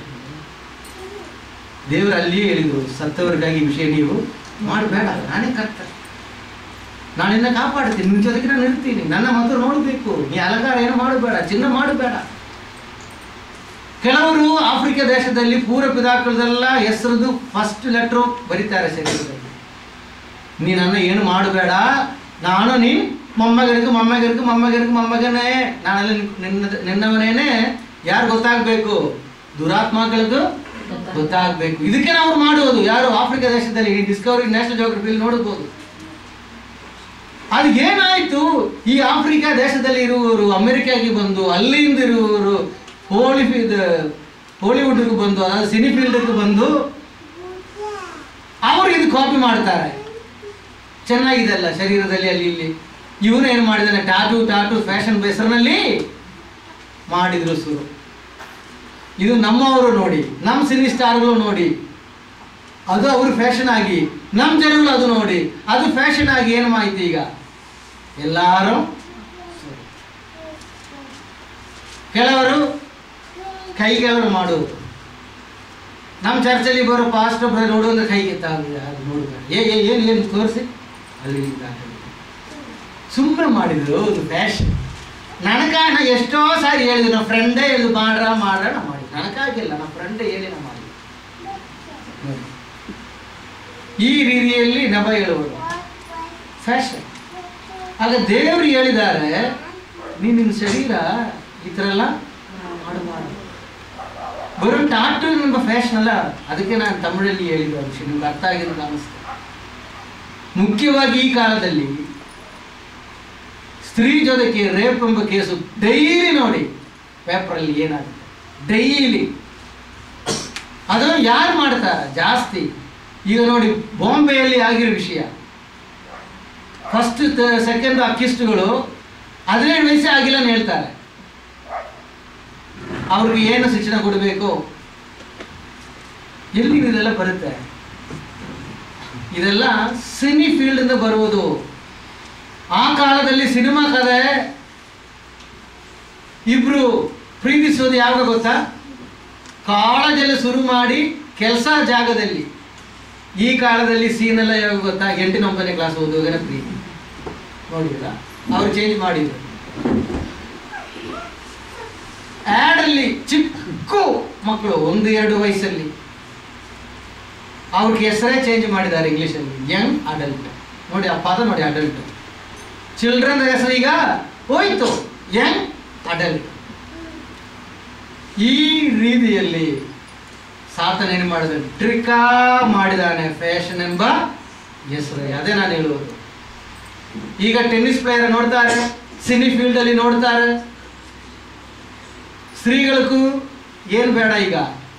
ದೇವರು ಅಲ್ಲಿಯೇ ಹೇಳಿದರು ಸತ್ತವರಿಗಾಗಿ ಈ ವಿಷಯ ನೀವು ಮಾಡಬೇಡ ನಾನೇ ಕರ್ತ ನಾನು ನಿನ್ನ ಕಾಪಾಡ್ತೀನಿ ನಿನ್ನ ಜೊತೆಗೆ ನಾನು ಇರ್ತೀನಿ ನನ್ನ ಮಾತ್ರ ನೋಡಬೇಕು ನೀ ಅಲಂಕಾರ ಏನು ಮಾಡಬೇಡ ಚಿನ್ನ ಮಾಡಬೇಡ ಕೆಲವರು ಆಫ್ರಿಕಾ ದೇಶದಲ್ಲಿ ಪೂರ್ವ ಪಿದಾಕಳದೆಲ್ಲ ಹೆಸರದು ಫಸ್ಟ್ ಲೆಟ್ರು ಬರೀತಾರೆ ಶರೀರದಲ್ಲಿ ನೀ ನನ್ನ ಏನು ಮಾಡಬೇಡ ನಾನು ನೀನು ಮೊಮ್ಮಗನಿಗೂ ಮೊಮ್ಮಗನಿಗೂ ಮೊಮ್ಮಗನಿಗೂ ಮೊಮ್ಮಗನೇ ನಾನೆಲ್ಲ ನಿನ್ನ ನಿನ್ನವನೇನೆ ಯಾರು ಗೊತ್ತಾಗಬೇಕು ದುರಾತ್ಮಗಳಿಗೂ ಗೊತ್ತಾಗಬೇಕು ಇದಕ್ಕೆ ನಾವು ಮಾಡುವುದು ಯಾರು ಆಫ್ರಿಕಾ ದೇಶದಲ್ಲಿ ಡಿಸ್ಕವರಿ ನ್ಯಾಷನಲ್ ಜೋಗ್ರಫಿಯಲ್ಲಿ ನೋಡಬಹುದು ಅದು ಏನಾಯ್ತು ಈ ಆಫ್ರಿಕಾ ದೇಶದಲ್ಲಿ ಇರುವವರು ಅಮೆರಿಕಾಗೆ ಬಂದು ಅಲ್ಲಿಂದ ಇರುವವರು ಹೋಲಿ ಹಾಲಿವುಡ್ಗೆ ಬಂದು ಅದಾದ ಸಿನಿ ಫೀಲ್ಡ್ಗೆ ಬಂದು ಅವರು ಇದು ಕಾಪಿ ಮಾಡ್ತಾರೆ ಚೆನ್ನಾಗಿದೆ ಅಲ್ಲ ಶರೀರದಲ್ಲಿ ಅಲ್ಲಿ ಇಲ್ಲಿ ಇವನು ಏನು ಮಾಡಿದಾನೆ ಟಾಟು ಟಾಟು ಫ್ಯಾಷನ್ ಹೆಸರಿನಲ್ಲಿ ಮಾಡಿದ್ರು ಸುರು ಇದು ನಮ್ಮವರು ನೋಡಿ ನಮ್ಮ ಸಿನಿ ಸ್ಟಾರ್ಗಳು ನೋಡಿ ಅದು ಅವರು ಫ್ಯಾಷನ್ ಆಗಿ ನಮ್ಮ ಜನಗಳು ಅದು ನೋಡಿ ಅದು ಫ್ಯಾಷನ್ ಆಗಿ ಏನು ಮಾಹಿತಿ ಈಗ ಎಲ್ಲರೂ ಕೆಲವರು ಕೈ ಕೆಲವರು ಮಾಡುವುದು ನಮ್ಮ ಚರ್ಚಲ್ಲಿ ಬರೋ ಪಾಸ್ಟ್ ನೋಡು ಅಂದ್ರೆ ಕೈ ಎತ್ತಾಗಿದೆ ಅದು ನೋಡಿದ್ರೆ ಏ ಏ ಏನು ಏನು ತೋರಿಸಿ ಅಲ್ಲಿ ಸುಮ್ಮನೆ ಮಾಡಿದ್ರು ಒಂದು ಫ್ಯಾಷನ್ ನನಗಾಗ ನಾ ಎಷ್ಟೋ ಸಾರಿ ಹೇಳಿದ್ರು ನಮ್ಮ ಫ್ರೆಂಡೇ ಹೇಳಿದ್ರು ಮಾಡ್ರ ಮಾಡ್ರ ನಾ ಮಾಡಿ ನನಗಾಗಿಲ್ಲ ನಮ್ಮ ಫ್ರೆಂಡೇ ಹೇಳಿ ನಾ ಮಾಡಿ ನೋಡಿ. ಈ ರೀತಿಯಲ್ಲಿ ನಭ ಹೇಳುವುದು ಫ್ಯಾಷನ್ ಆಗ ದೇವರು ಹೇಳಿದ್ದಾರೆ ನೀನು ನಿನ್ನ ಶರೀರ ಈ ಥರ ಎಲ್ಲ ಮಾಡಬಾರ್ದು ಬರೋ ಟಾಟು ಎಂಬ ಫ್ಯಾಷನ್ ಅಲ್ಲ ಅದಕ್ಕೆ ನಾನು ತಮಿಳಲ್ಲಿ ಹೇಳಿದ್ದು ವಿಷಯ ನಿಮ್ಗೆ ಅರ್ಥ ಆಗಿರೋದು ಅನಿಸ್ತದೆ ಮುಖ್ಯವಾಗಿ ಈ ಕಾಲದಲ್ಲಿ ಸ್ತ್ರೀ ಜೊತೆಗೆ ರೇಪ್ ಎಂಬ ಕೇಸು ಡೈಲಿ ನೋಡಿ ಪೇಪರಲ್ಲಿ ಏನಾಗುತ್ತೆ ಡೈಲಿ ಅದನ್ನು ಯಾರು ಮಾಡ್ತಾರೆ ಜಾಸ್ತಿ ಈಗ ನೋಡಿ ಬಾಂಬೆಯಲ್ಲಿ ಆಗಿರೋ ವಿಷಯ ಫಸ್ಟ್ ಸೆಕೆಂಡ್ ಅಕ್ಕಿಸ್ಟ್ಗಳು ಹದಿನೇಳು ವಯಸ್ಸೇ ಆಗಿಲ್ಲ ಅಂತ ಹೇಳ್ತಾರೆ ಅವ್ರಿಗೆ ಏನು ಶಿಕ್ಷಣ ಕೊಡಬೇಕು ಎಲ್ಲಿ ಇದೆಲ್ಲ ಬರುತ್ತೆ ಇದೆಲ್ಲ ಸಿನಿ ಫೀಲ್ಡ್ ಇಂದ ಬರುವುದು ಆ ಕಾಲದಲ್ಲಿ ಸಿನಿಮಾ ಕಥೆ ಇಬ್ರು ಪ್ರೀತಿಸೋದು ಯಾವಾಗ ಗೊತ್ತಾ ಕಾಲೇಜಲ್ಲಿ ಶುರು ಮಾಡಿ ಕೆಲಸ ಜಾಗದಲ್ಲಿ ಈ ಕಾಲದಲ್ಲಿ ಸೀನ್ ಎಲ್ಲ ಯಾವಾಗ ಗೊತ್ತಾ ಎಂಟನೇ ಒಂಬತ್ತನೇ ಕ್ಲಾಸ್ ಓದುವಾಗನ ಪ್ರೀತಿ ನೋಡಿದ್ರ ಅವ್ರು ಚೇಂಜ್ ಮಾಡಿದ್ರು ಆ್ಯಡಲ್ಲಿ ಚಿಕ್ಕ ಮಕ್ಕಳು ಒಂದು ಎರಡು ವಯಸ್ಸಲ್ಲಿ ಅವ್ರಿಗೆ ಹೆಸರೇ ಚೇಂಜ್ ಮಾಡಿದ್ದಾರೆ ಇಂಗ್ಲೀಷಲ್ಲಿ ಯಂಗ್ ಅಡಲ್ಟ್ ನೋಡಿ ಆ ಪದ ನೋಡಿ ಅಡಲ್ಟ್ ಚಿಲ್ಡ್ರನ್ ಹೆಸರು ಈಗ ಹೋಯ್ತು ಯಂಗ್ ಅಡಲ್ಟ್ ಈ ರೀತಿಯಲ್ಲಿ ಸಾತನ ಏನು ಮಾಡಿದ ಟ್ರಿಕಾ ಮಾಡಿದಾನೆ ಫ್ಯಾಷನ್ ಎಂಬ ಹೆಸರು ಅದೇ ನಾನು ಹೇಳುವುದು ಈಗ ಟೆನ್ನಿಸ್ ಪ್ಲೇಯರ್ ನೋಡ್ತಾರೆ ಸಿನಿ ಫೀಲ್ಡಲ್ಲಿ ನೋಡ್ತಾರೆ ಸ್ತ್ರೀಗಳಿಗೂ ಏನು ಬೇಡ ಈಗ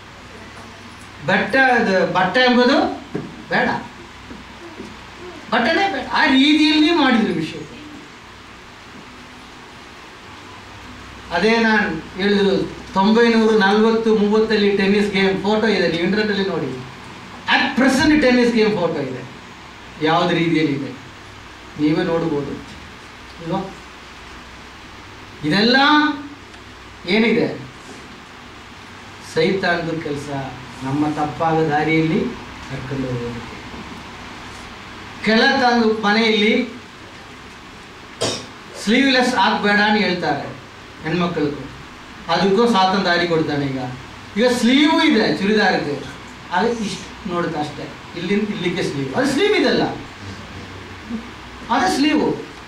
ಬಟ್ಟೆ ಅದು ಬಟ್ಟೆ ಎಂಬುದು ಬೇಡ ಬಟ್ಟೆನೇ ಬೇಡ ಆ ರೀತಿಯಲ್ಲಿ ಮಾಡಿದ್ರು ವಿಷಯ ಅದೇ ನಾನು ಹೇಳಿದ್ರು ತೊಂಬೈನೂರು ನಲ್ವತ್ತು ಮೂವತ್ತಲ್ಲಿ ಟೆನ್ನಿಸ್ ಗೇಮ್ ಫೋಟೋ ಇದೆ ನೀವು ಇಂಟರ್ನೆಟ್ಟಲ್ಲಿ ನೋಡಿ at present tennis game photo ಇದೆ ಯಾವ್ದು ರೀತಿಯಲ್ಲಿ ಇದೆ ನೀವೇ ನೋಡ್ಬೋದು ಅಲ್ವಾ ಇದೆಲ್ಲ ಏನಿದೆ ಸೈತಾನದ ಕೆಲಸ ನಮ್ಮ ತಪ್ಪಾದ ದಾರಿಯಲ್ಲಿ ಕರ್ಕೊಂಡು ಹೋಗೋದಕ್ಕೆ ಕೆಲ ತಂದು ಮನೆಯಲ್ಲಿ ಸ್ಲೀವ್ಲೆಸ್ ಹಾಕ್ಬೇಡ ಅಂತ ಹೇಳ್ತಾರೆ ಹೆಣ್ಮಕ್ಳಿಗೂ ಅದಕ್ಕೂ ಸಾತನ ದಾರಿ ಕೊಡ್ತಾನೆ ಈಗ ಈಗ ಸ್ಲೀವು ಇದೆ ಚುರಿದಾರಕ್ಕೆ ಅದು ಇಷ್ಟು ನೋಡುತ್ತೆ ಅಷ್ಟೇ ಇಲ್ಲಿಂದ ಇಲ್ಲಿಗೆ ಸ್ಲೀವ್ ಅದು ಸ್ಲೀವ್ ಇದೆಲ್ಲ ಅದು ಸ್ಲೀವು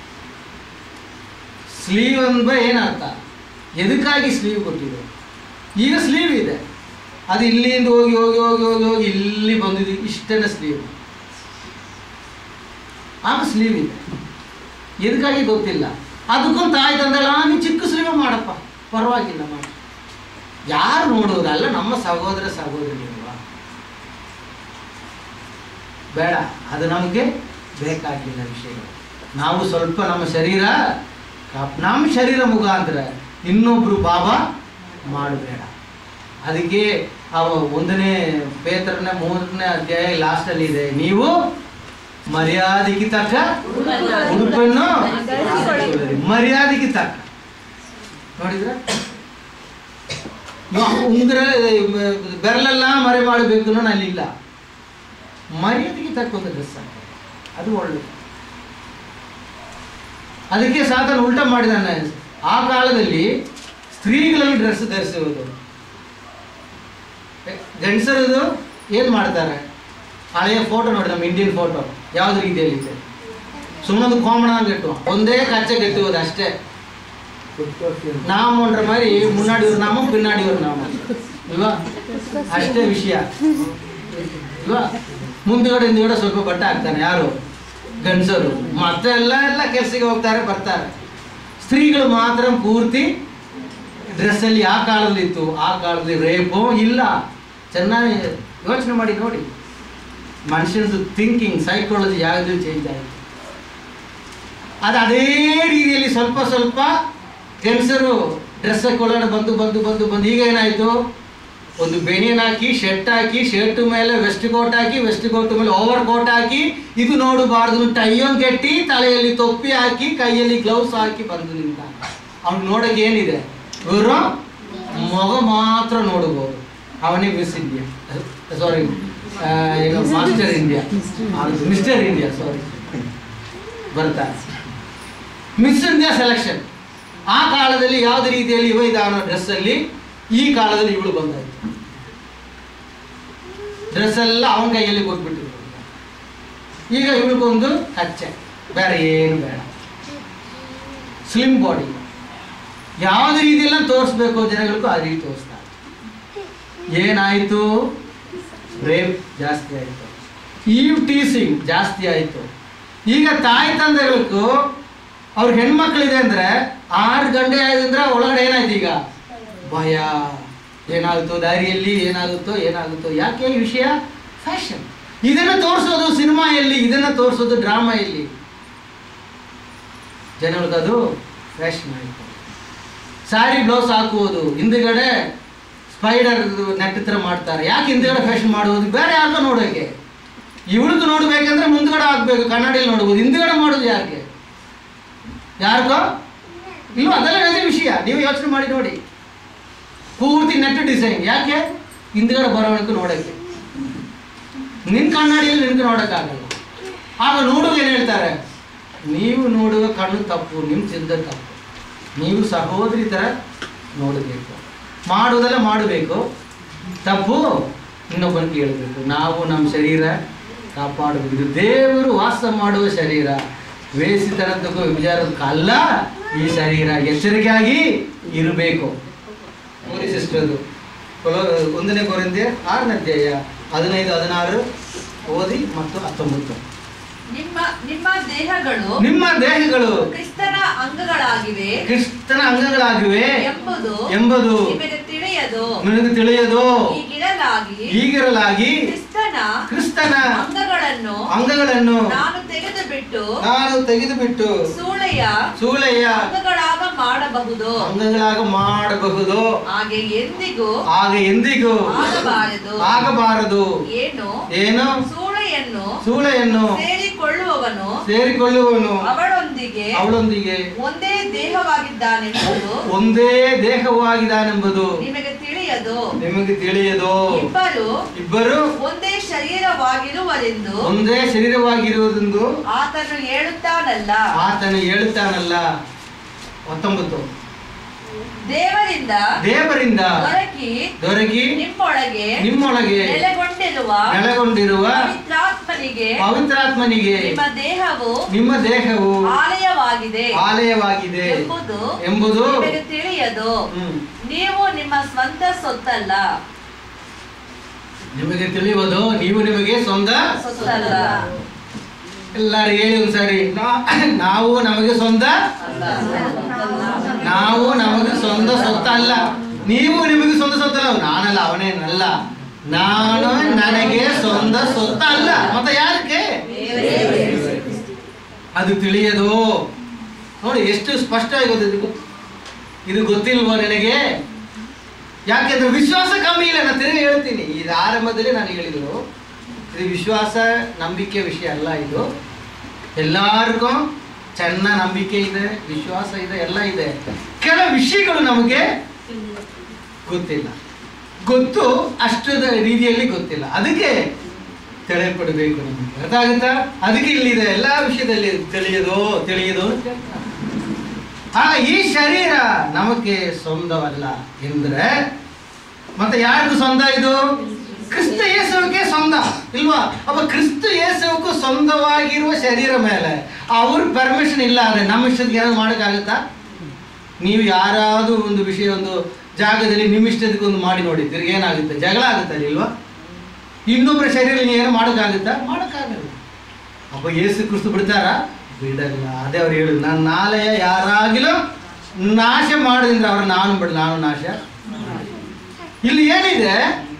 ಸ್ಲೀವ್ ಅಂದ್ರೆ ಏನರ್ಥ ಎದಕ್ಕಾಗಿ ಸ್ಲೀವ್ ಕೊಟ್ಟಿದೆ ಈಗ ಸ್ಲೀವ್ ಇದೆ ಅದು ಇಲ್ಲಿಂದ ಹೋಗಿ ಹೋಗಿ ಹೋಗಿ ಹೋಗಿ ಹೋಗಿ ಇಲ್ಲಿ ಬಂದಿದೆ ಇಷ್ಟೇನ ಸ್ಲೀವ್ ಆಗ ಸ್ಲೀವ್ ಇದೆ ಎದಕ್ಕಾಗಿ ಗೊತ್ತಿಲ್ಲ ಅದಕ್ಕೂ ತಾಯಿ ತಂದೆಲ್ಲ "ಆ, ನೀನು ಚಿಕ್ಕ ಸ್ಲೀವ್ ಮಾಡಪ್ಪ ಪರವಾಗಿಲ್ಲ ಮಾಡಿ ಯಾರು ನೋಡೋದಲ್ಲ ನಮ್ಮ ಸಹೋದರ ಸಹೋದರಿಯಲ್ವಾ ಬೇಡ ಅದು ನಮಗೆ ಬೇಕಾಗಿಲ್ಲ ವಿಷಯಗಳು ನಾವು ಸ್ವಲ್ಪ ನಮ್ಮ ಶರೀರ ಕಾಪ್- ನಮ್ಮ ಶರೀರ ಮುಖಾಂತರ ಇನ್ನೊಬ್ರು ಬಾಬಾ ಮಾಡಬೇಡ ಅದಕ್ಕೆ ಅವ ಒಂದನೇ ಪೇತ್ರನ ಮೂರನೇ ಅಧ್ಯಾಯ ಲಾಸ್ಟಲ್ಲಿ ಇದೆ ನೀವು ಮರ್ಯಾದೆಗೆ ತಕ್ಕ ಉಡುಪನ್ನು ಧರಿಸಿಕೊಳ್ಳಿರಿ. ಮರ್ಯಾದೆಗೆ ತಕ್ಕ ನೋಡಿದ್ರ ಉಂಗುರ ಬೆರಳೆಲ್ಲ ಮರೆ ಮಾಡಬೇಕು ಅನ್ನೋ ಅಲ್ಲಿಲ್ಲ ಮರ್ಯಾದೆಗೆ ತಕ್ಕ ಒಂದು ಡ್ರೆಸ್ ಹಾಕ್ತಾರೆ ಅದು ಒಳ್ಳೆಯದು ಅದಕ್ಕೆ ಸಾತನ ಉಲ್ಟ ಮಾಡಿದಾನೆ ಆ ಕಾಲದಲ್ಲಿ ಸ್ತ್ರೀಗಳಲ್ಲಿ ಡ್ರೆಸ್ ಧರಿಸುವುದು ಗಂಡಸರದು ಏನು ಮಾಡ್ತಾರೆ ಹಳೆಯ ಫೋಟೋ ನೋಡಿ ನಮ್ಮ ಇಂಡಿಯನ್ ಫೋಟೋ ಯಾವ್ದು ರೀತಿಯಲ್ಲಿ ಇದೆ ಸುಮ್ಮನೊಂದು ಕೋಮಣ ಗಟ್ಟು ಒಂದೇ ಕಚ್ಚೆ ಗಟ್ಟುವುದು ಅಷ್ಟೇ ನಾಮன்ற மாதிரி முன்னாடி ஒரு நாமம் பின்னாடி ஒரு நாமம் ಇಲ್ವಾ ಅಷ್ಟೇ ವಿಷಯ ಇಲ್ವಾ ಮುಂದುಗಡೆ ಹಿಂದುಗಡೆ ಸ್ವಲ್ಪ ಬಟ್ಟೆ ಹಾಕ್ತಾನೆ ಯಾರು ಗಂಡಸರು ಮತ್ತೆ ಎಲ್ಲ ಎಲ್ಲ ಕೆಲಸಕ್ಕೆ ಹೋಗ್ತಾರೆ ಬರ್ತಾರೆ ಸ್ತ್ರೀಗಳು ಮಾತ್ರ ಪೂರ್ತಿ ಡ್ರೆಸ್ಸಲ್ಲಿ ಆ ಕಾಲದಲ್ಲಿ ಇತ್ತು ಆ ಕಾಲದಲ್ಲಿ ರೇಪು ಇಲ್ಲ ಚೆನ್ನಾಗಿ ಯೋಚನೆ ಮಾಡಿ ನೋಡಿ ಮನುಷ್ಯನದು ಥಿಂಕಿಂಗ್ ಸೈಕಾಲಜಿ ಯಾವುದೂ ಚೇಂಜ್ ಆಯಿತು ಅದು ಅದೇ ರೀತಿಯಲ್ಲಿ ಸ್ವಲ್ಪ ಸ್ವಲ್ಪ ಗಂಡಸರು ಡ್ರೆಸ್ ಹಾಕೊಳ್ಳೋಣ ಬಂದು ಬಂದು ಬಂದು ಬಂದು ಈಗ ಏನಾಯಿತು ಒಂದು ಬೆನಿಯನ್ ಹಾಕಿ ಶರ್ಟ್ ಹಾಕಿ ಶರ್ಟ್ ಮೇಲೆ ವೆಸ್ಟ್ ಕೋಟ್ ಹಾಕಿ ವೆಸ್ಟ್ ಕೋಟ್ ಮೇಲೆ ಓವರ್ ಕೋಟ್ ಹಾಕಿ ಇದು ನೋಡಬಾರ್ದು ಟೈಯೊಂದು ಕೆಟ್ಟಿ ತಲೆಯಲ್ಲಿ ತೊಪ್ಪಿ ಹಾಕಿ ಕೈಯಲ್ಲಿ ಗ್ಲೌಸ್ ಹಾಕಿ ಬಂದು ನಿಂತ ಅವ್ನು ನೋಡಕ್ಕೆ ಏನಿದೆ ಇವರು ಮಗ ಮಾತ್ರ ನೋಡಬಹುದು ಅವನೇ ಮಿಸ್ ಇಂಡಿಯಾ ಸಾರಿ ಏನು master India mister India sorry ಬರ್ತಾರೆ ಮಿಸ್ ಇಂಡಿಯಾ ಸೆಲೆಕ್ಷನ್ ಆ ಕಾಲದಲ್ಲಿ ಯಾವುದೇ ರೀತಿಯಲ್ಲಿ ಇವ ಇದಾವನೋ ಡ್ರೆಸ್ಸಲ್ಲಿ ಈ ಕಾಲದಲ್ಲಿ ಇವಳು ಬಂದಾಯ್ತು ಡ್ರೆಸ್ ಎಲ್ಲ ಅವನ ಕೈಯಲ್ಲಿ ಕೊಟ್ಬಿಟ್ಟು ಈಗ ಇವಳಿಗೊಂದು ಕಚ್ಚೆ ಬೇರೆ ಏನು ಬೇಡ ಸ್ಲಿಮ್ ಬಾಡಿ ಯಾವುದೇ ರೀತಿಯೆಲ್ಲ ತೋರಿಸ್ಬೇಕು ಜನಗಳಿಗೂ ಆ ರೀತಿ ತೋರಿಸ್ತಾರೆ ಏನಾಯಿತು ರೇಪ್ ಜಾಸ್ತಿ ಆಯಿತು ಈವ್ ಟೀಸಿಂಗ್ ಜಾಸ್ತಿ ಆಯಿತು ಈಗ ತಾಯಿ ತಂದೆಗಳಿಗೂ ಅವ್ರ ಹೆಣ್ಮಕ್ಳಿದೆ ಅಂದ್ರೆ ಆರು ಗಂಟೆ ಆಯ್ತಂದ್ರೆ ಒಳಗಡೆ ಏನಾಯ್ತು ಈಗ ಭಯ ಏನಾಗುತ್ತೋ ದಾರಿಯಲ್ಲಿ ಏನಾಗುತ್ತೋ ಏನಾಗುತ್ತೋ ಯಾಕೆ ಈ ವಿಷಯ ಫ್ಯಾಷನ್ ಇದನ್ನು ತೋರಿಸೋದು ಸಿನಿಮಾಯಲ್ಲಿ ಇದನ್ನು ತೋರಿಸೋದು ಡ್ರಾಮಾಯಲ್ಲಿ ಜನಗಳಿಗದು ಫ್ಯಾಷನ್ ಆಯಿತು ಸಾರಿ ಬ್ಲೌಸ್ ಹಾಕುವುದು ಹಿಂದುಗಡೆ ಸ್ಪೈಡರ್ ನೆಟ್ ಥರ ಮಾಡ್ತಾರೆ ಯಾಕೆ ಹಿಂದುಗಡೆ ಫ್ಯಾಷನ್ ಮಾಡುವುದು ಬೇರೆ ಯಾರಿಗೋ ನೋಡೋಕೆ ಇವಳಿಗೆ ನೋಡ್ಬೇಕಂದ್ರೆ ಮುಂದ್ಗಡೆ ಆಗ್ಬೇಕು ಕನ್ನಡಿಯಲ್ಲಿ ನೋಡ್ಬೋದು ಹಿಂದ್ಗಡೆ ಮಾಡೋದು ಯಾರಿಗೆ ಯಾರಿಗೋ ಇಲ್ವ ಅದೆಲ್ಲ ಅದೇ ವಿಷಯ ನೀವು ಯೋಚನೆ ಮಾಡಿ ನೋಡಿ ಪೂರ್ತಿ ನೆಟ್ ಡಿಸೈನ್ ಯಾಕೆ ಹಿಂದ್ಗಡೆ ಬರೋಣಕ್ಕೆ ನೋಡೋಕ್ಕೆ ನಿನ್ನ ಕನ್ನಡಿಯಲ್ಲಿ ನಿನ್ಗೆ ನೋಡೋಕ್ಕಾಗಲ್ಲ ಆಗ ನೋಡುವ ಏನು ಹೇಳ್ತಾರೆ ನೀವು ನೋಡುವ ಕಣ್ಣು ತಪ್ಪು ನಿಮ್ಮ ಚಿಂತೆ ತಪ್ಪು ನೀವು ಸಹೋದರಿ ಥರ ನೋಡಬೇಕು ಮಾಡುವುದೆಲ್ಲ ಮಾಡಬೇಕು ತಪ್ಪು ಇನ್ನೊಬ್ಬನ ಕೇಳಬೇಕು ನಾವು ನಮ್ಮ ಶರೀರ ಕಾಪಾಡಬೇಕು ಇದು ದೇವರು ವಾಸ ಮಾಡುವ ಶರೀರ ವೇಸಿತನದಕ್ಕೂ ವಿಚಾರಕ್ಕಲ್ಲ ಈ ಶರೀರ ಎಚ್ಚರಿಕೆಯಾಗಿ ಇರಬೇಕು ಮೂರಿ ಸಿಸ್ಟರ್ದು ಕೊಲೋ ಒಂದನೇ ಕೊರಿಂದೆ ಆರನೇ ಅಧ್ಯಾಯ ಹದಿನೈದು ಹದಿನಾರು ಓದಿ ಮತ್ತು ಹತ್ತೊಂಬತ್ತು ನಿಮ್ಮ ನಿಮ್ಮ ದೇಹಗಳು ನಿಮ್ಮ ದೇಹಗಳು ಕ್ರಿಸ್ತನ ಅಂಗಗಳಾಗಿವೆ ಕ್ರಿಸ್ತನ ಅಂಗಗಳಾಗಿವೆ ಎಂಬುದು ಎಂಬುದು ನಿಮಗೆ ತಿಳಿಯದು ನನಗೆ ತಿಳಿಯದು ಹೀಗಿರಲಾಗಿ ಈಗಿರಲಾಗಿ ಕ್ರಿಸ್ತನ ಕ್ರಿಸ್ತನ ಅಂಗಗಳನ್ನು ಅಂಗಗಳನ್ನು ನಾನು ತೆಗೆದು ಬಿಟ್ಟು ನಾನು ತೆಗೆದುಬಿಟ್ಟು ಸೂಳೆಯ ಸೂಳೆಯ ಅಂಗಗಳಾಗ ಮಾಡಬಹುದು ಅಂಗಗಳಾಗ ಮಾಡಬಹುದು ಹಾಗೆ ಎಂದಿಗೂ ಆಗ ಎಂದಿಗೂ ಆಗಬಾರದು ಆಗಬಾರದು ಏನು ಏನು ಸೂಳೆಯನ್ನು ಸೂಳೆಯನ್ನು ಸೇರಿಕೊಳ್ಳುವವನು ಸೇರಿಕೊಳ್ಳುವನು ಅವಳೊಂದಿಗೆ ಅವಳೊಂದಿಗೆ ಒಂದೇ ದೇಹವಾಗಿದ್ದಾನೆಂಬುದು ಒಂದೇ ದೇಹವಾಗಿದ್ದಾನೆಂಬುದು ನಿಮಗೆ ತಿಳಿಯದು ನಿಮಗೆ ತಿಳಿಯದು ಇಬ್ಬರು ಇಬ್ಬರು ಒಂದೇ ಶರೀರವಾಗಿರುವರೆಂದು ಒಂದೇ ಶರೀರವಾಗಿರುವುದೆಂದು ಆತನು ಹೇಳುತ್ತಾನಲ್ಲ ಆತನು ಹೇಳುತ್ತಾನಲ್ಲ ಹತ್ತೊಂಬತ್ತು ದೇವರಿಂದ ದೇವರಿಂದ ದೊರಕಿ ದೊರಕಿ ನಿಮ್ಮೊಳಗೆ ನಿಮ್ಮೊಳಗೆ ನೆಲೆಗೊಂಡಿರುವ ನೆಲೆಗೊಂಡಿರುವ ಪವಿತ್ರಾತ್ಮನಿಗೆ ಪವಿತ್ರಾತ್ಮನಿಗೆ ನಿಮ್ಮ ದೇಹವು ನಿಮ್ಮ ದೇಹವು ಆಲಯವಾಗಿದೆ ಆಲಯವಾಗಿದೆ ಎಂಬುದು ಎಂಬುದು ನಿಮಗೆ ತಿಳಿಯದು ಹ್ಮ್. ನೀವು ನಿಮ್ಮ ಸ್ವಂತ ಸೊತ್ತಲ್ಲ ನಿಮಗೆ ತಿಳಿಯುವುದು ನೀವು ನಿಮಗೆ ಸ್ವಂತ ಸೊತ್ತಲ್ಲ ಎಲ್ಲರೂ ಹೇಳಿ ಒಂದ್ಸರಿ ನಾ- ನಾವು ನಮಗೆ ಸ್ವಂತ ನಾವು ನಮಗೆ ಸ್ವಂತ ಸೊತ್ತ ಅಲ್ಲ ನೀವು ನಿಮಗೆ ಸ್ವಂತ ಸೊತ್ತ ಅಲ್ಲ ನಾನಲ್ಲ ಅವನೇನಲ್ಲ ನಾನು ನನಗೆ ಸ್ವಂತ ಸೊತ್ತ ಅಲ್ಲ ಮತ್ತೆ ಯಾರಿಗೆ ಅದು ತಿಳಿಯದು ನೋಡಿ ಎಷ್ಟು ಸ್ಪಷ್ಟವಾಗಿ ಗೊತ್ತಿದೆ ಇದು ಗೊತ್ತಿಲ್ವೋ ನನಗೆ ಯಾಕೆಂದ್ರೆ ವಿಶ್ವಾಸ ಕಮ್ಮಿ ಇಲ್ಲ ನಾನು ತಿರುಗಿ ಹೇಳ್ತೀನಿ ಇದು ಆರಂಭದಲ್ಲಿ ನಾನು ಹೇಳಿದ್ರು ಇದು ವಿಶ್ವಾಸ ನಂಬಿಕೆ ವಿಷಯ ಅಲ್ಲ ಇದು ಎಲ್ಲರಿಗೂ ಚೆನ್ನ ನಂಬಿಕೆ ಇದೆ ವಿಶ್ವಾಸ ಇದೆ ಎಲ್ಲ ಇದೆ ಕೆಲವು ವಿಷಯಗಳು ನಮಗೆ ಗೊತ್ತಿಲ್ಲ ಗೊತ್ತು ಅಷ್ಟದ ರೀತಿಯಲ್ಲಿ ಗೊತ್ತಿಲ್ಲ ಅದಕ್ಕೆ ತಿಳಿಯಪಡಬೇಕು ನಮಗೆ ಅರ್ಥ ಆಗುತ್ತಾ ಅದಕ್ಕೆ ಇಲ್ಲಿದೆ ಎಲ್ಲ ವಿಷಯದಲ್ಲಿ ತಿಳಿಯೋದು ತಿಳಿಯೋದು ಅಂತ ಹೇಳ್ತಾರೆ. ಆ ಈ ಶರೀರ ನಮಗೆ ಸ್ವಂತವಲ್ಲ ಎಂದ್ರೆ ಮತ್ತೆ ಯಾರಿಗೂ ಸ್ವಂತ ಇದು ಕ್ರಿಸ್ತ ಯೇಸುವಿಗೆ ಸ್ವಂತ ಇಲ್ವಾ ಅಪ್ಪ ಕ್ರಿಸ್ತ ಯೇಸುವಿಗೂ ಸ್ವಂತವಾಗಿರುವ ಶರೀರ ಮೇಲೆ ಅವ್ರ ಪರ್ಮಿಷನ್ ಇಲ್ಲ ಅಂದ್ರೆ ನಮ್ಮ ಇಷ್ಟಕ್ಕೆ ಏನಾದ್ರು ಮಾಡೋಕ್ಕಾಗುತ್ತಾ ನೀವು ಯಾರಾದರೂ ಒಂದು ವಿಷಯ ಒಂದು ಜಾಗದಲ್ಲಿ ನಿಮ್ಮ ಇಷ್ಟದಕ್ಕೆ ಒಂದು ಮಾಡಿ ನೋಡಿ ತಿರ್ಗಿ ಏನಾಗುತ್ತೆ ಜಗಳ ಆಗುತ್ತೆ ಅಲ್ಲಿ ಇಲ್ವಾ ಇನ್ನೊಬ್ಬರ ಶರೀರ ನೀವು ಏನೋ ಮಾಡೋಕ್ಕಾಗುತ್ತಾ ಮಾಡೋಕ್ಕಾಗಲ್ಲ ಅಪ್ಪ ಯೇಸು ಕ್ರಿಸ್ತು ಬಿಡ್ತಾರ ಬಿಡಲ್ಲ ಅದೇ ಅವ್ರು ಹೇಳುದು ನನ್ನ ನಾಲೆಯ ಯಾರಾಗಿಲೂ ನಾಶ ಮಾಡಿದ್ರೆ ಅವ್ರು ನಾನು ಬಿಡ ನಾನು ನಾಶ ಇಲ್ಲಿ ಏನಿದೆ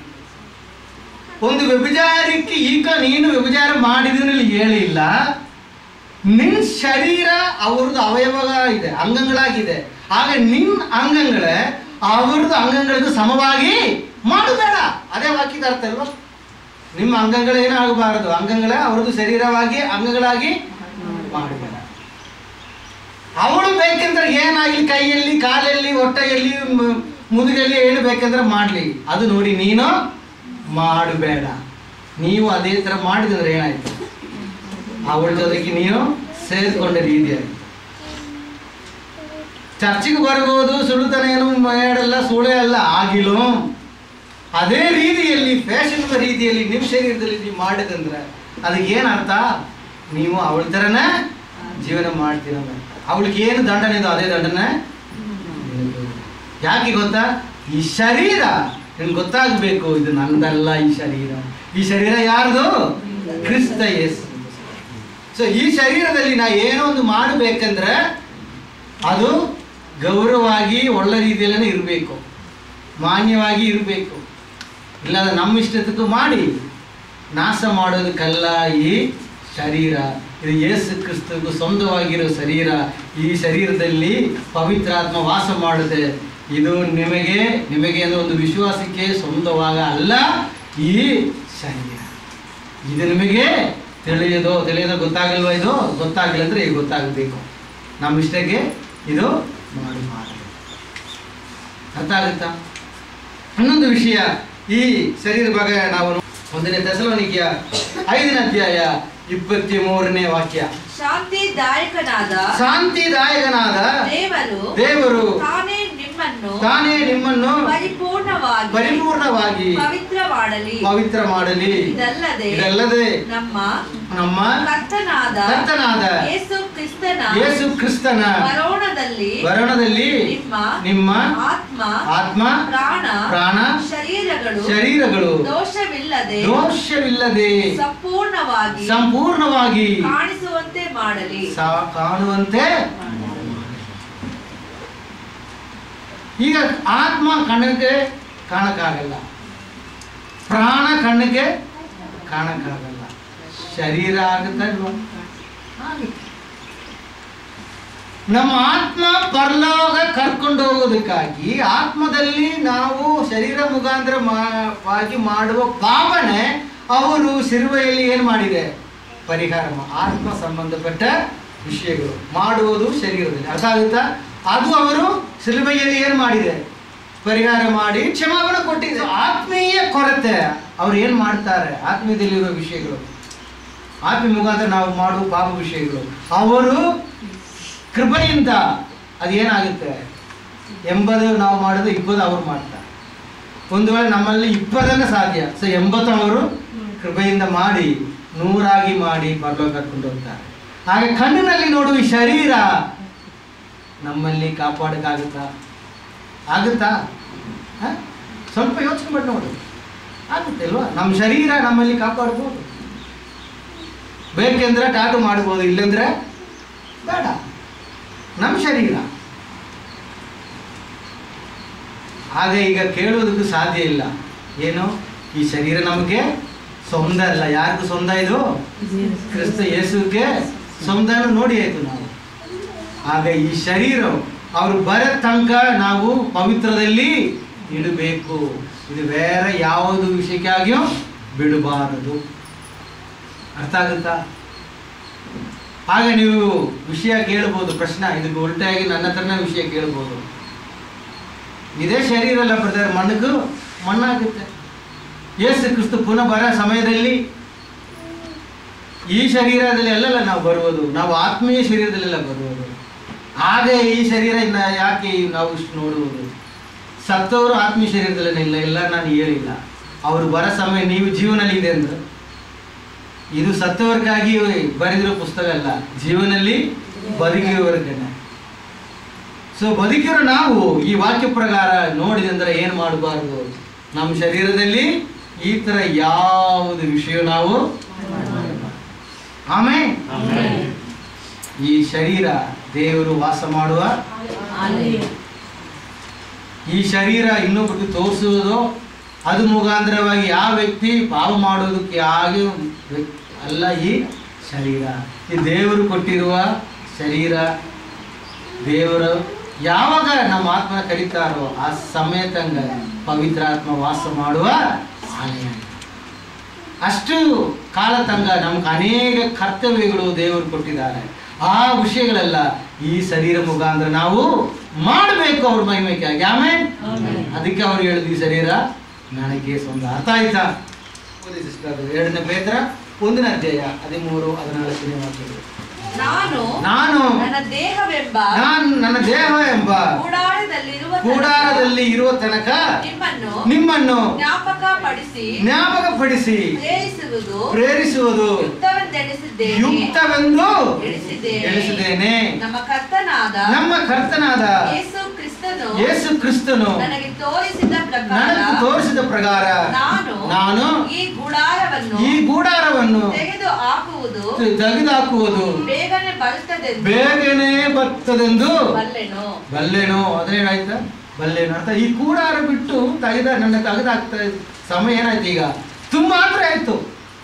ಒಂದು ವ್ಯಭಿಚಾರಕ್ಕೆ ಈಗ ನೀನು ವ್ಯಭಿಚಾರ ಮಾಡಿದ್ರೆ ಇಲ್ಲಿ ಹೇಳಿಲ್ಲ ನಿನ್ ಶರೀರ ಅವ್ರದ್ದು ಅವಯವ ಇದೆ ಅಂಗಗಳಾಗಿದೆ ಆಗ ನಿನ್ ಅಂಗಗಳೇ ಅವ್ರದ್ದು ಅಂಗಗಳಿಗೂ ಸಮವಾಗಿ ಮಾಡಬೇಡ ಅದೇ ವಾಕ್ಯದ ಅರ್ಥ ಅಲ್ವಾ ನಿಮ್ಮ ಅಂಗಗಳೇನು ಆಗಬಾರದು ಅಂಗಗಳೇ ಅವ್ರದ್ದು ಶರೀರವಾಗಿ ಅಂಗಗಳಾಗಿ ಮಾಡಬೇಡ ಅವಳು ಬೇಕೆಂದ್ರೆ ಏನಾಗಲಿ ಕೈಯಲ್ಲಿ ಕಾಲಲ್ಲಿ ಹೊಟ್ಟೆಯಲ್ಲಿ ಮ- ಮುದುಗಲ್ಲಿ ಏನು ಬೇಕೆಂದ್ರೆ ಮಾಡಲಿ ಅದು ನೋಡಿ ನೀನು ಮಾಡಬೇಡ ನೀವು ಅದೇ ಥರ ಮಾಡಿದ್ರೆ ಏನಾಯ್ತು ಅವಳ ಜೊತೆಗೆ ನೀನು ಸೇರಿಕೊಂಡ ರೀತಿ ಆಯ್ತು ಚರ್ಚಿಗೆ ಬರ್ಬೋದು ಸುಳ್ಳುತನ ಏನು ಮಾಡಲ್ಲ ಸುಳ್ಳೆ ಅಲ್ಲ ಆಗಿಲು ಅದೇ ರೀತಿಯಲ್ಲಿ ಫ್ಯಾಷನ್ ರೀತಿಯಲ್ಲಿ ನಿಮ್ಮ ಶರೀರದಲ್ಲಿ ನೀವು ಮಾಡಿದಂದ್ರೆ ಅದಕ್ಕೆ ಏನು ಅರ್ಥ ನೀವು ಅವಳ ಥರನೇ ಜೀವನ ಮಾಡ್ತೀರ ಅವಳಿಗೆ ಏನು ದಂಡನೆ ಇದೋ ಅದೇ ದಂಡನೆ ಯಾಕೆ ಗೊತ್ತಾ ಈ ಶರೀರ ನಿನ್ಗೆ ಗೊತ್ತಾಗಬೇಕು ಇದು ನಂದಲ್ಲ ಈ ಶರೀರ ಈ ಶರೀರ ಯಾರ್ದು ಕ್ರಿಸ್ತ ಯೇಸು ಸೊ ಈ ಶರೀರದಲ್ಲಿ ನಾ ಏನೋ ಒಂದು ಮಾಡಬೇಕಂದ್ರೆ ಅದು ಗೌರವವಾಗಿ ಒಳ್ಳೆ ರೀತಿಯಲ್ಲೇ ಇರಬೇಕು ಮಾನ್ಯವಾಗಿ ಇರಬೇಕು ಇಲ್ಲದ ನಮ್ಮ ಇಷ್ಟಕ್ಕೂ ಮಾಡಿ ನಾಶ ಮಾಡೋದಕ್ಕಲ್ಲ ಈ ಶರೀರ ಇದು ಯೇಸು ಕ್ರಿಸ್ತಗೂ ಸ್ವಂತವಾಗಿರೋ ಶರೀರ ಈ ಶರೀರದಲ್ಲಿ ಪವಿತ್ರಾತ್ಮ ವಾಸ ಮಾಡುತ್ತೆ ಇದು ನಿಮಗೆ ನಿಮಗೆ ಅಂದ್ರೆ ಒಂದು ವಿಶ್ವಾಸಕ್ಕೆ ಸ್ವಂತವಾಗ ಅಲ್ಲ ಈ ಶರೀರ ಇದು ನಿಮಗೆ ತಿಳಿಯೋದು ತಿಳಿಯೋದು ಗೊತ್ತಾಗಲ್ವಾ ಇದು ಗೊತ್ತಾಗಲಿಲ್ಲ ಅಂದ್ರೆ ಈಗ ಗೊತ್ತಾಗಬೇಕು ನಮ್ಮ ಇಷ್ಟಕ್ಕೆ ಇದು ಮಾಡಬಾರದು ಅರ್ಥ ಆಗುತ್ತಾ ಇನ್ನೊಂದು ವಿಷಯ ಈ ಶರೀರ ಬಗ್ಗೆ ನಾವು ಒಂದನೇ ದಶಲೋನಿಕೆಯ ಐದನೇ ಅಧ್ಯಾಯ ಇಪ್ಪತ್ತಿ ಮೂರನೇ ವಾಕ್ಯ ಶಾಂತಿದಾಯಕನಾದ ಶಾಂತಿದಾಯಕನಾದ ದೇವರು ದೇವರು ತಾನೇ ನಿಮ್ಮನ್ನು ತಾನೇ ನಿಮ್ಮನ್ನು ಪರಿಪೂರ್ಣವಾಗಿ ಪರಿಪೂರ್ಣವಾಗಿ ಪವಿತ್ರ ಮಾಡಲಿ ಪವಿತ್ರ ಮಾಡಲಿ ಇದಲ್ಲದೆ ಇದಲ್ಲದೆ ನಮ್ಮ ನಮ್ಮ ಕರ್ತನಾದ ಕರ್ತನಾದ ಯೇಸು ಕ್ರಿಸ್ತನ ಯೇಸು ಕ್ರಿಸ್ತನ ಮರಣದಲ್ಲಿ ವರಣದಲ್ಲಿ ನಿಮ್ಮ ನಿಮ್ಮ ಆತ್ಮ ಆತ್ಮ ಪ್ರಾಣ ಪ್ರಾಣ ಶರೀರಗಳು ಶರೀರಗಳು ದೋಷವಿಲ್ಲದೆ ದೋಷವಿಲ್ಲದೆ ಸಂಪೂರ್ಣವಾಗಿ ಸಂಪೂರ್ಣವಾಗಿ ಕಾಣಿಸುವಂತೆ ಮಾಡಲಿ ಸಾ- ಕಾಣುವಂತೆ ಈಗ ಆತ್ಮ ಕಣ್ಣಿಗೆ ಕಾಣಕ್ಕಾಗಲ್ಲ ಪ್ರಾಣ ಕಣ್ಣಿಗೆ ಕಾಣಕ್ಕಾಗಲ್ಲ ಶರೀರ ಆಗುತ್ತಾ ಇಲ್ವಾ ಆಗುತ್ತೆ. ನಮ್ಮ ಆತ್ಮ ಪರಲೋಕ ಕರ್ಕೊಂಡು ಹೋಗೋದಕ್ಕಾಗಿ ಆತ್ಮದಲ್ಲಿ ನಾವು ಶರೀರ ಮುಖಾಂತರವಾಗಿ ಮಾಡುವ ಪಾವನೆ ಅವರು ಶಿರುವೆಯಲ್ಲಿ ಏನು ಮಾಡಿದೆ ಪರಿಹಾರ ಮಾ- ಆತ್ಮ ಸಂಬಂಧಪಟ್ಟ ವಿಷಯಗಳು ಮಾಡುವುದು ಶರೀರದಲ್ಲಿ ಅರ್ಥ ಆಗುತ್ತಾ ಅದು ಅವರು ಶಿಲುಬೆಯಲ್ಲಿ ಏನು ಮಾಡಿದೆ ಪರಿಹಾರ ಮಾಡಿ ಕ್ಷಮಾಪಣೆ ಕೊಟ್ಟಿದೆ ಆತ್ಮೀಯ ಕೊರತೆ ಅವ್ರು ಏನು ಮಾಡ್ತಾರೆ ಆತ್ಮೀಯದಲ್ಲಿರುವ ವಿಷಯಗಳು ಆತ್ಮೀಯ ಮುಖಾಂತರ ನಾವು ಮಾಡುವ ಪಾಪ ವಿಷಯಗಳು ಅವರು ಕೃಪೆಯಿಂದ ಅದೇನಾಗುತ್ತೆ ಎಂಬದು ನಾವು ಮಾಡೋದು ಇಪ್ಪದು ಅವ್ರು ಮಾಡ್ತಾರೆ ಒಂದು ವೇಳೆ ನಮ್ಮಲ್ಲಿ ಇಪ್ಪತ್ತನ್ನ ಸಾಧ್ಯ ಸೊ ಎಂಬತ್ತು ಅವರು ಕೃಪೆಯಿಂದ ಮಾಡಿ ನೂರಾಗಿ ಮಾಡಿ ಪರಲೋಕ ಕರ್ಕೊಂಡು ಹೋಗ್ತಾರೆ ಹಾಗೆ ಕಣ್ಣಿನಲ್ಲಿ ನೋಡುವ ಈ ಶರೀರ ನಮ್ಮಲ್ಲಿ ಕಾಪಾಡೋಕ್ಕಾಗುತ್ತಾ ಆಗುತ್ತಾ ಹ? ಸ್ವಲ್ಪ ಯೋಚನೆ ಮಾಡಿ ನೋಡಿ ಆಗುತ್ತೆ ಅಲ್ವಾ ನಮ್ಮ ಶರೀರ ನಮ್ಮಲ್ಲಿ ಕಾಪಾಡ್ಬೋದು ಬೇಕೆಂದ್ರೆ ಟಾಟು ಮಾಡ್ಬೋದು ಇಲ್ಲಂದ್ರೆ ಬೇಡ ನಮ್ಮ ಶರೀರ ಹಾಗೆ ಈಗ ಕೇಳೋದಕ್ಕೂ ಸಾಧ್ಯ ಇಲ್ಲ ಏನು ಈ ಶರೀರ ನಮಗೆ ಸ್ವಂತ ಅಲ್ಲ ಯಾರಿಗೂ ಸ್ವಂತ ಇದು ಕ್ರಿಸ್ತ ಯೇಸುಗೆ ಸ್ವಂತನು ನೋಡಿ ಆಯ್ತು ನಾವು ಆಗ ಈ ಶರೀರ ಅವ್ರು ಬರೋ ತನಕ ನಾವು ಪವಿತ್ರದಲ್ಲಿ ಇಡಬೇಕು ಇದು ಬೇರೆ ಯಾವುದು ವಿಷಯಕ್ಕಾಗಿಯೂ ಬಿಡಬಾರದು ಅರ್ಥ ಆಗುತ್ತಾ ಆಗ ನೀವು ವಿಷಯ ಕೇಳ್ಬೋದು ಪ್ರಶ್ನೆ ಇದಕ್ಕೆ ಉಲ್ಟಾಗಿ ನನ್ನ ಹತ್ರನೇ ವಿಷಯ ಕೇಳ್ಬೋದು ಇದೇ ಶರೀರ ಅಲ್ಲ ಬ್ರದರ್ ಮಣ್ಣಗೂ ಮಣ್ಣಾಗುತ್ತೆ ಯೇಸು ಕ್ರಿಸ್ತು ಪುನಃ ಬರೋ ಸಮಯದಲ್ಲಿ ಈ ಶರೀರದಲ್ಲಿ ಅಲ್ಲಲ್ಲ ನಾವು ಬರುವುದು ನಾವು ಆತ್ಮೀಯ ಶರೀರದಲ್ಲೆಲ್ಲ ಬರುವುದು ಹಾಗೆ ಈ ಶರೀರ ಇನ್ನ ಯಾಕೆ ನಾವು ಇಷ್ಟು ನೋಡುವುದು ಸತ್ತವರು ಆತ್ಮೀಯ ಶರೀರದಲ್ಲೇ ಇಲ್ಲ ಎಲ್ಲ ನಾನು ಹೇಳಿಲ್ಲ ಅವರು ಬರೋ ಸಮಯ ನೀವು ಜೀವನಲ್ಲಿ ಇದೆ ಅಂದ್ರೆ ಇದು ಸತ್ತವರಿಗಾಗಿ ಬರೆದಿರೋ ಪುಸ್ತಕ ಅಲ್ಲ ಜೀವನಲ್ಲಿ ಬದುಕಿರುವವರಿಗೇನೆ ಸೊ ಬದುಕಿರೋ ನಾವು ಈ ವಾಕ್ಯ ಪ್ರಕಾರ ನೋಡಿದಂದ್ರೆ ಏನು ಮಾಡಬಾರ್ದು ನಮ್ಮ ಶರೀರದಲ್ಲಿ ಈ ಥರ ಯಾವುದು ವಿಷಯ ನಾವು ಆಮೇಲೆ ಈ ಶರೀರ ದೇವರು ವಾಸ ಮಾಡುವ ಈ ಶರೀರ ಇನ್ನೊಬ್ಬರಿಗೆ ತೋರಿಸುವುದು ಅದು ಮುಖಾಂತರವಾಗಿ ಯಾವ ವ್ಯಕ್ತಿ ಪಾಪ ಮಾಡೋದಕ್ಕೆ ಆಗಿ ವ್ಯಕ್- ಅಲ್ಲ ಈ ಶರೀರ ಈ ದೇವರು ಕೊಟ್ಟಿರುವ ಶರೀರ ದೇವರು ಯಾವಾಗ ನಮ್ಮ ಆತ್ಮ ಕರೀತಾರೋ ಆ ಸಮಯತಂಗ ಪವಿತ್ರ ಆತ್ಮ ವಾಸ ಮಾಡುವ ಆಲಯ ಅಷ್ಟು ಕಾಲ ತಂಗ ನಮ್ಗೆ ಅನೇಕ ಕರ್ತವ್ಯಗಳು ದೇವರು ಕೊಟ್ಟಿದ್ದಾರೆ ಆ ವಿಷಯಗಳೆಲ್ಲ ಈ ಶರೀರ ಮುಖಾಂತರ ನಾವು ಮಾಡಬೇಕು ಅವ್ರ ಮಹಿಮೆಗಾಗಿ ಆಮೇಲೆ ಅದಕ್ಕೆ ಅವ್ರು ಹೇಳಿದ ಈ ಶರೀರ ನನಗೆ ಸ್ವಂತ ಅರ್ಥ ಆಯ್ತಾ ಓದಿ sister ಅದು. ಎರಡನೇ ಪೇತ್ರ ಒಂದನೇ ಅಧ್ಯಾಯ ಹದಿಮೂರು ಹದಿನಾಲ್ಕನೇ ವಾಕ್ಯಗಳು ನಾನು ನಾನು ನನ್ನ ದೇಹವೆಂಬ ನಾನು ನನ್ನ ದೇಹ ಎಂಬ ಕೂಡಾರದಲ್ಲಿರುವ ತನಕ ಕೂಡಾರದಲ್ಲಿ ಇರುವ ತನಕ ನಿಮ್ಮನ್ನು ನಿಮ್ಮನ್ನು ಜ್ಞಾಪಕ ಪಡಿಸಿ ಜ್ಞಾಪಕಪಡಿಸಿ ಪ್ರೇರಿಸುವುದು ಪ್ರೇರಿಸುವುದು ಯುಕ್ತವೆಂದೆಣಿಸಿದ್ದೇನೆ ಯುಕ್ತವೆಂದು ಎಣಿಸಿದ್ದೇನೆ. ಎಣಿಸಿದ್ದೇನೆ ನಮ್ಮ ಕರ್ತನಾದ ನಮ್ಮ ಕರ್ತನಾದ ಯೇಸು ಕ್ರಿಸ್ತನು ಯೇಸು ಕ್ರಿಸ್ತನು ನನಗೆ ತೋರಿಸಿದ ಪ್ರಕಾರ ನನಗೆ ತೋರಿಸಿದ ಪ್ರಕಾರ ನಾನು ನಾನು ಈ ಗುಡಾರವನ್ನು ಈ ಗೂಡಾರವನ್ನು ತೆಗೆದು ಹಾಕುವುದು ತೆಗೆದುಹಾಕುವುದು ಬೇಗನೆ ಬರುತ್ತದೆಂದು ಬೇಗನೆ ಬರ್ತದೆಂದು ಬಲ್ಲೆನು ಬಲ್ಲೇನೋ ಅದೇನಾಯ್ತಾ ಬಲ್ಲೇನು ಅರ್ಥ ಈ ಕೂಡಾರ ಬಿಟ್ಟು ತೆಗೆದ ನನ್ನ ತೆಗೆದಾಗ್ತಾ ಇದ್ದ ಸಮಯ ಏನಾಯ್ತು ಈಗ ತುಂಬಾ ಮಾತ್ರ ಆಯ್ತು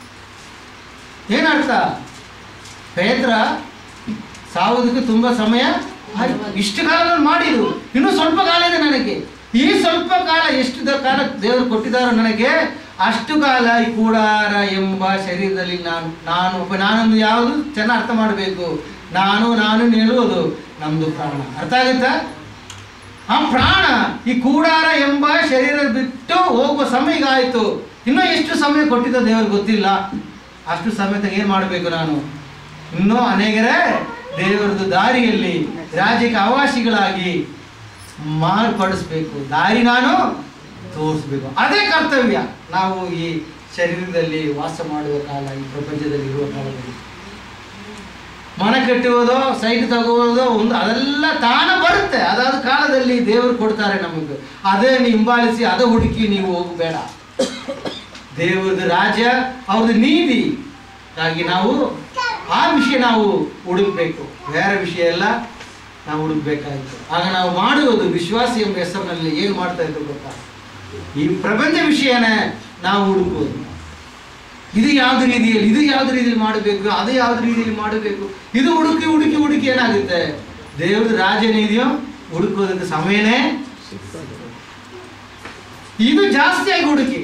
ಏನರ್ಥ ಪೇತ್ರ ಸಾವುದಕ್ಕೆ ತುಂಬಾ ಸಮಯ ಆಯ್ತು ಇಷ್ಟು ಕಾಲ ನಾನು ಮಾಡಿದ್ದು ಇನ್ನೂ ಸ್ವಲ್ಪ ಕಾಲ ಇದೆ ನನಗೆ ಈ ಸ್ವಲ್ಪ ಕಾಲ ಎಷ್ಟು ದ- ಕಾಲ ದೇವರು ಕೊಟ್ಟಿದ್ದಾರೋ ನನಗೆ ಅಷ್ಟು ಕಾಲ ಈ ಕೂಡಾರ ಎಂಬ ಶರೀರದಲ್ಲಿ ನಾನು ನಾನು ಒಬ್ಬ ನಾನೊಂದು ಯಾವುದು ಚೆನ್ನಾಗಿ ಅರ್ಥ ಮಾಡಬೇಕು ನಾನು ನಾನು ಹೇಳುವುದು ನಮ್ದು ಪ್ರಾಣ ಅರ್ಥ ಆಗುತ್ತಾ ಆ ಪ್ರಾಣ ಈ ಕೂಡಾರ ಎಂಬ ಶರೀರ ಬಿಟ್ಟು ಹೋಗುವ ಸಮಯ ಈಗ ಆಯ್ತು ಇನ್ನೂ ಎಷ್ಟು ಸಮಯ ಕೊಟ್ಟಿದ್ದ ದೇವರು ಗೊತ್ತಿಲ್ಲ ಅಷ್ಟು ಸಮಯದಾಗ ಏನು ಮಾಡಬೇಕು ನಾನು ಇನ್ನೂ ಅನೇಕರೇ ದೇವರದ್ದು ದಾರಿಯಲ್ಲಿ ರಾಜ್ಯಕ್ಕೆ ಅವಾಸಿಗಳಾಗಿ ಮಾರ್ಪಡಿಸ್ಬೇಕು ದಾರಿ ನಾನು ತೋರಿಸ್ಬೇಕು ಅದೇ ಕರ್ತವ್ಯ ನಾವು ಈ ಶರೀರದಲ್ಲಿ ವಾಸ ಮಾಡುವ ಕಾಲ ಈ ಪ್ರಪಂಚದಲ್ಲಿ ಇರುವ ಕಾಲದಲ್ಲಿ ಮನೆ ಕಟ್ಟುವುದೋ ಸೈಟ್ ತಗೋದೋ ಒಂದು ಅದೆಲ್ಲ ತಾನ ಬರುತ್ತೆ ಅದಾದ ಕಾಲದಲ್ಲಿ ದೇವರು ಕೊಡ್ತಾರೆ ನಮಗೆ ಅದೇ ನೀವು ಹಿಂಬಾಲಿಸಿ ಅದೇ ಹುಡುಕಿ ನೀವು ಹೋಗಬೇಡ ದೇವರದ್ದು ರಾಜ್ಯ ಅವ್ರದ್ದು ನೀತಿ ಹಾಗಾಗಿ ನಾವು ಆ ವಿಷಯ ನಾವು ಹುಡುಕ್ಬೇಕು ಬೇರೆ ವಿಷಯ ಎಲ್ಲ ನಾವು ಹುಡುಕ್ಬೇಕಾಗಿತ್ತು ಆಗ ನಾವು ಮಾಡುವುದು ವಿಶ್ವಾಸಿ ಎಂಬ ಹೆಸರಿನಲ್ಲಿ ಏನು ಮಾಡ್ತಾ ಇದ್ರು ಗೊತ್ತಾ ಈ ಪ್ರಪಂಚ ವಿಷಯನೇ ನಾವು ಹುಡುಕುವುದು ಇದು ಯಾವ್ದು ರೀತಿಯಲ್ಲಿ ಇದು ಯಾವ್ದು ರೀತಿಯಲ್ಲಿ ಮಾಡಬೇಕು ಅದು ಯಾವ್ದು ರೀತಿಯಲ್ಲಿ ಮಾಡಬೇಕು ಇದು ಹುಡುಕಿ ಹುಡುಕಿ ಹುಡುಕಿ ಏನಾಗುತ್ತೆ ದೇವ್ರ ರಾಜನೀತಿಯೋ ಹುಡುಕೋದಕ್ಕೆ ಸಮಯನೇ ಇದು ಜಾಸ್ತಿಯಾಗಿ ಹುಡುಕಿ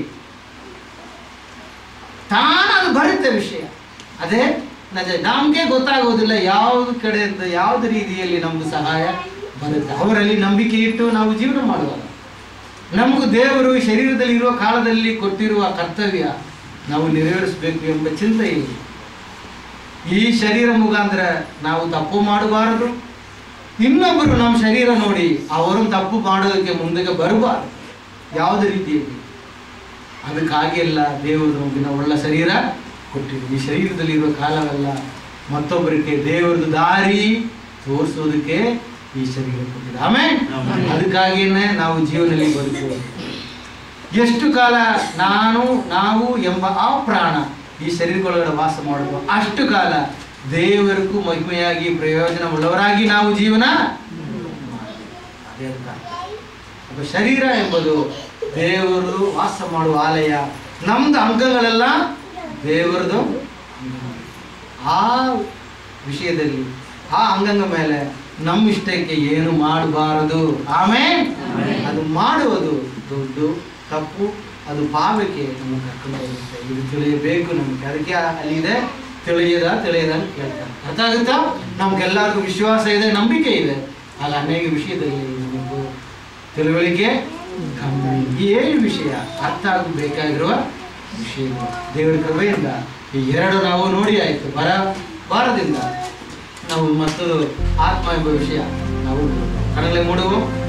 ತಾನ ಅದು ಬರುತ್ತೆ ವಿಷಯ ಅದೇ ನಜ ನಮಗೆ ಗೊತ್ತಾಗೋದಿಲ್ಲ ಯಾವ್ದು ಕಡೆಯಿಂದ ಯಾವ್ದು ರೀತಿಯಲ್ಲಿ ನಮ್ಗೆ ಸಹಾಯ ಬರುತ್ತೆ ಅವರಲ್ಲಿ ನಂಬಿಕೆ ಇಟ್ಟು ನಾವು ಜೀವನ ಮಾಡುವಾಗ ನಮಗೂ ದೇವರು ಈ ಶರೀರದಲ್ಲಿ ಇರುವ ಕಾಲದಲ್ಲಿ ಕೊಟ್ಟಿರುವ ಕರ್ತವ್ಯ ನಾವು ನೆರವೇರಿಸಬೇಕು ಎಂಬ ಚಿಂತೆ ಇದೆ ಈ ಶರೀರ ಮುಖಾಂತರ ನಾವು ತಪ್ಪು ಮಾಡಬಾರದು ಇನ್ನೊಬ್ಬರು ನಮ್ಮ ಶರೀರ ನೋಡಿ ಅವರು ತಪ್ಪು ಮಾಡೋದಕ್ಕೆ ಮುಂದಕ್ಕೆ ಬರಬಾರದು ಯಾವುದೇ ರೀತಿಯಲ್ಲಿ ಅದಕ್ಕಾಗಿ ಎಲ್ಲ ದೇವರು ನಮಗೆ ನಾವು ಒಳ್ಳೆ ಶರೀರ ಕೊಟ್ಟಿದ್ದು ಈ ಶರೀರದಲ್ಲಿ ಇರುವ ಕಾಲವೆಲ್ಲ ಮತ್ತೊಬ್ಬರಿಗೆ ದೇವರದ್ದು ದಾರಿ ತೋರಿಸೋದಕ್ಕೆ ಈ ಶರೀರ ಕೊಟ್ಟಿದೆ ಆಮೇಲೆ ಆಮೆನ್. ಅದಕ್ಕಾಗಿಯೇ ನಾವು ಜೀವನದಲ್ಲಿ ಬದುಕುವುದು ಎಷ್ಟು ಕಾಲ ನಾನು ನಾವು ಎಂಬ ಆ ಪ್ರಾಣ ಈ ಶರೀರದೊಳಗಡೆ ವಾಸ ಮಾಡುವ ಅಷ್ಟು ಕಾಲ ದೇವರಿಗೂ ಮಹಿಮೆಯಾಗಿ ಪ್ರಯೋಜನವುಳ್ಳವರಾಗಿ ನಾವು ಜೀವನ ಅದೇ ಅರ್ಥ. ಒಬ್ಬ ಶರೀರ ಎಂಬುದು ದೇವರು ವಾಸ ಮಾಡುವ ಆಲಯ ನಮ್ದು ಅಂಗಗಳೆಲ್ಲ ದೇವರದು ಆ ವಿಷಯದಲ್ಲಿ ಆ ಅಂಗಂಗ ಮೇಲೆ ನಮ್ಮ ಇಷ್ಟಕ್ಕೆ ಏನು ಮಾಡಬಾರದು ಆಮೇಲೆ ಅದು ಮಾಡುವುದು ದೊಡ್ಡ ತಪ್ಪು ಅದು ಪಾಪಕ್ಕೆ ನಮಗೆ ಕರ್ಕೊಂಡು ಹೋಗುತ್ತೆ ಇದು ತಿಳಿಯಬೇಕು ನಮಗೆ ಅದಕ್ಕೆ ಅಲ್ಲಿದೆ ತಿಳಿಯದ ತಿಳಿಯದ ಅಂತ ಕೇಳ್ತಾರೆ ಅರ್ಥ ಆಗುತ್ತಾ ನಮ್ಗೆಲ್ಲರಿಗೂ ವಿಶ್ವಾಸ ಇದೆ ನಂಬಿಕೆ ಇದೆ ಅಲ್ಲಿ ಅನೇಕ ವಿಷಯದಲ್ಲಿ ನಮಗೂ ತಿಳುವಳಿಕೆ ಕಮ್ಮಿ ಈ ಏಳು ವಿಷಯ ಅರ್ಥ ಆಗಬೇಕಾಗಿರುವ ವಿಷಯಗಳು ದೇವರ ಕೃಪೆಯಿಂದ ಈ ಎರಡು ನಾವು ನೋಡಿ ಆಯಿತು ಬರ ವಾರದಿಂದ ನಾವು ಮತ್ತು ಆತ್ಮ ಎಂಬ ವಿಷಯ ನಾವು ಕಡಲೆ ಮೂಡುವ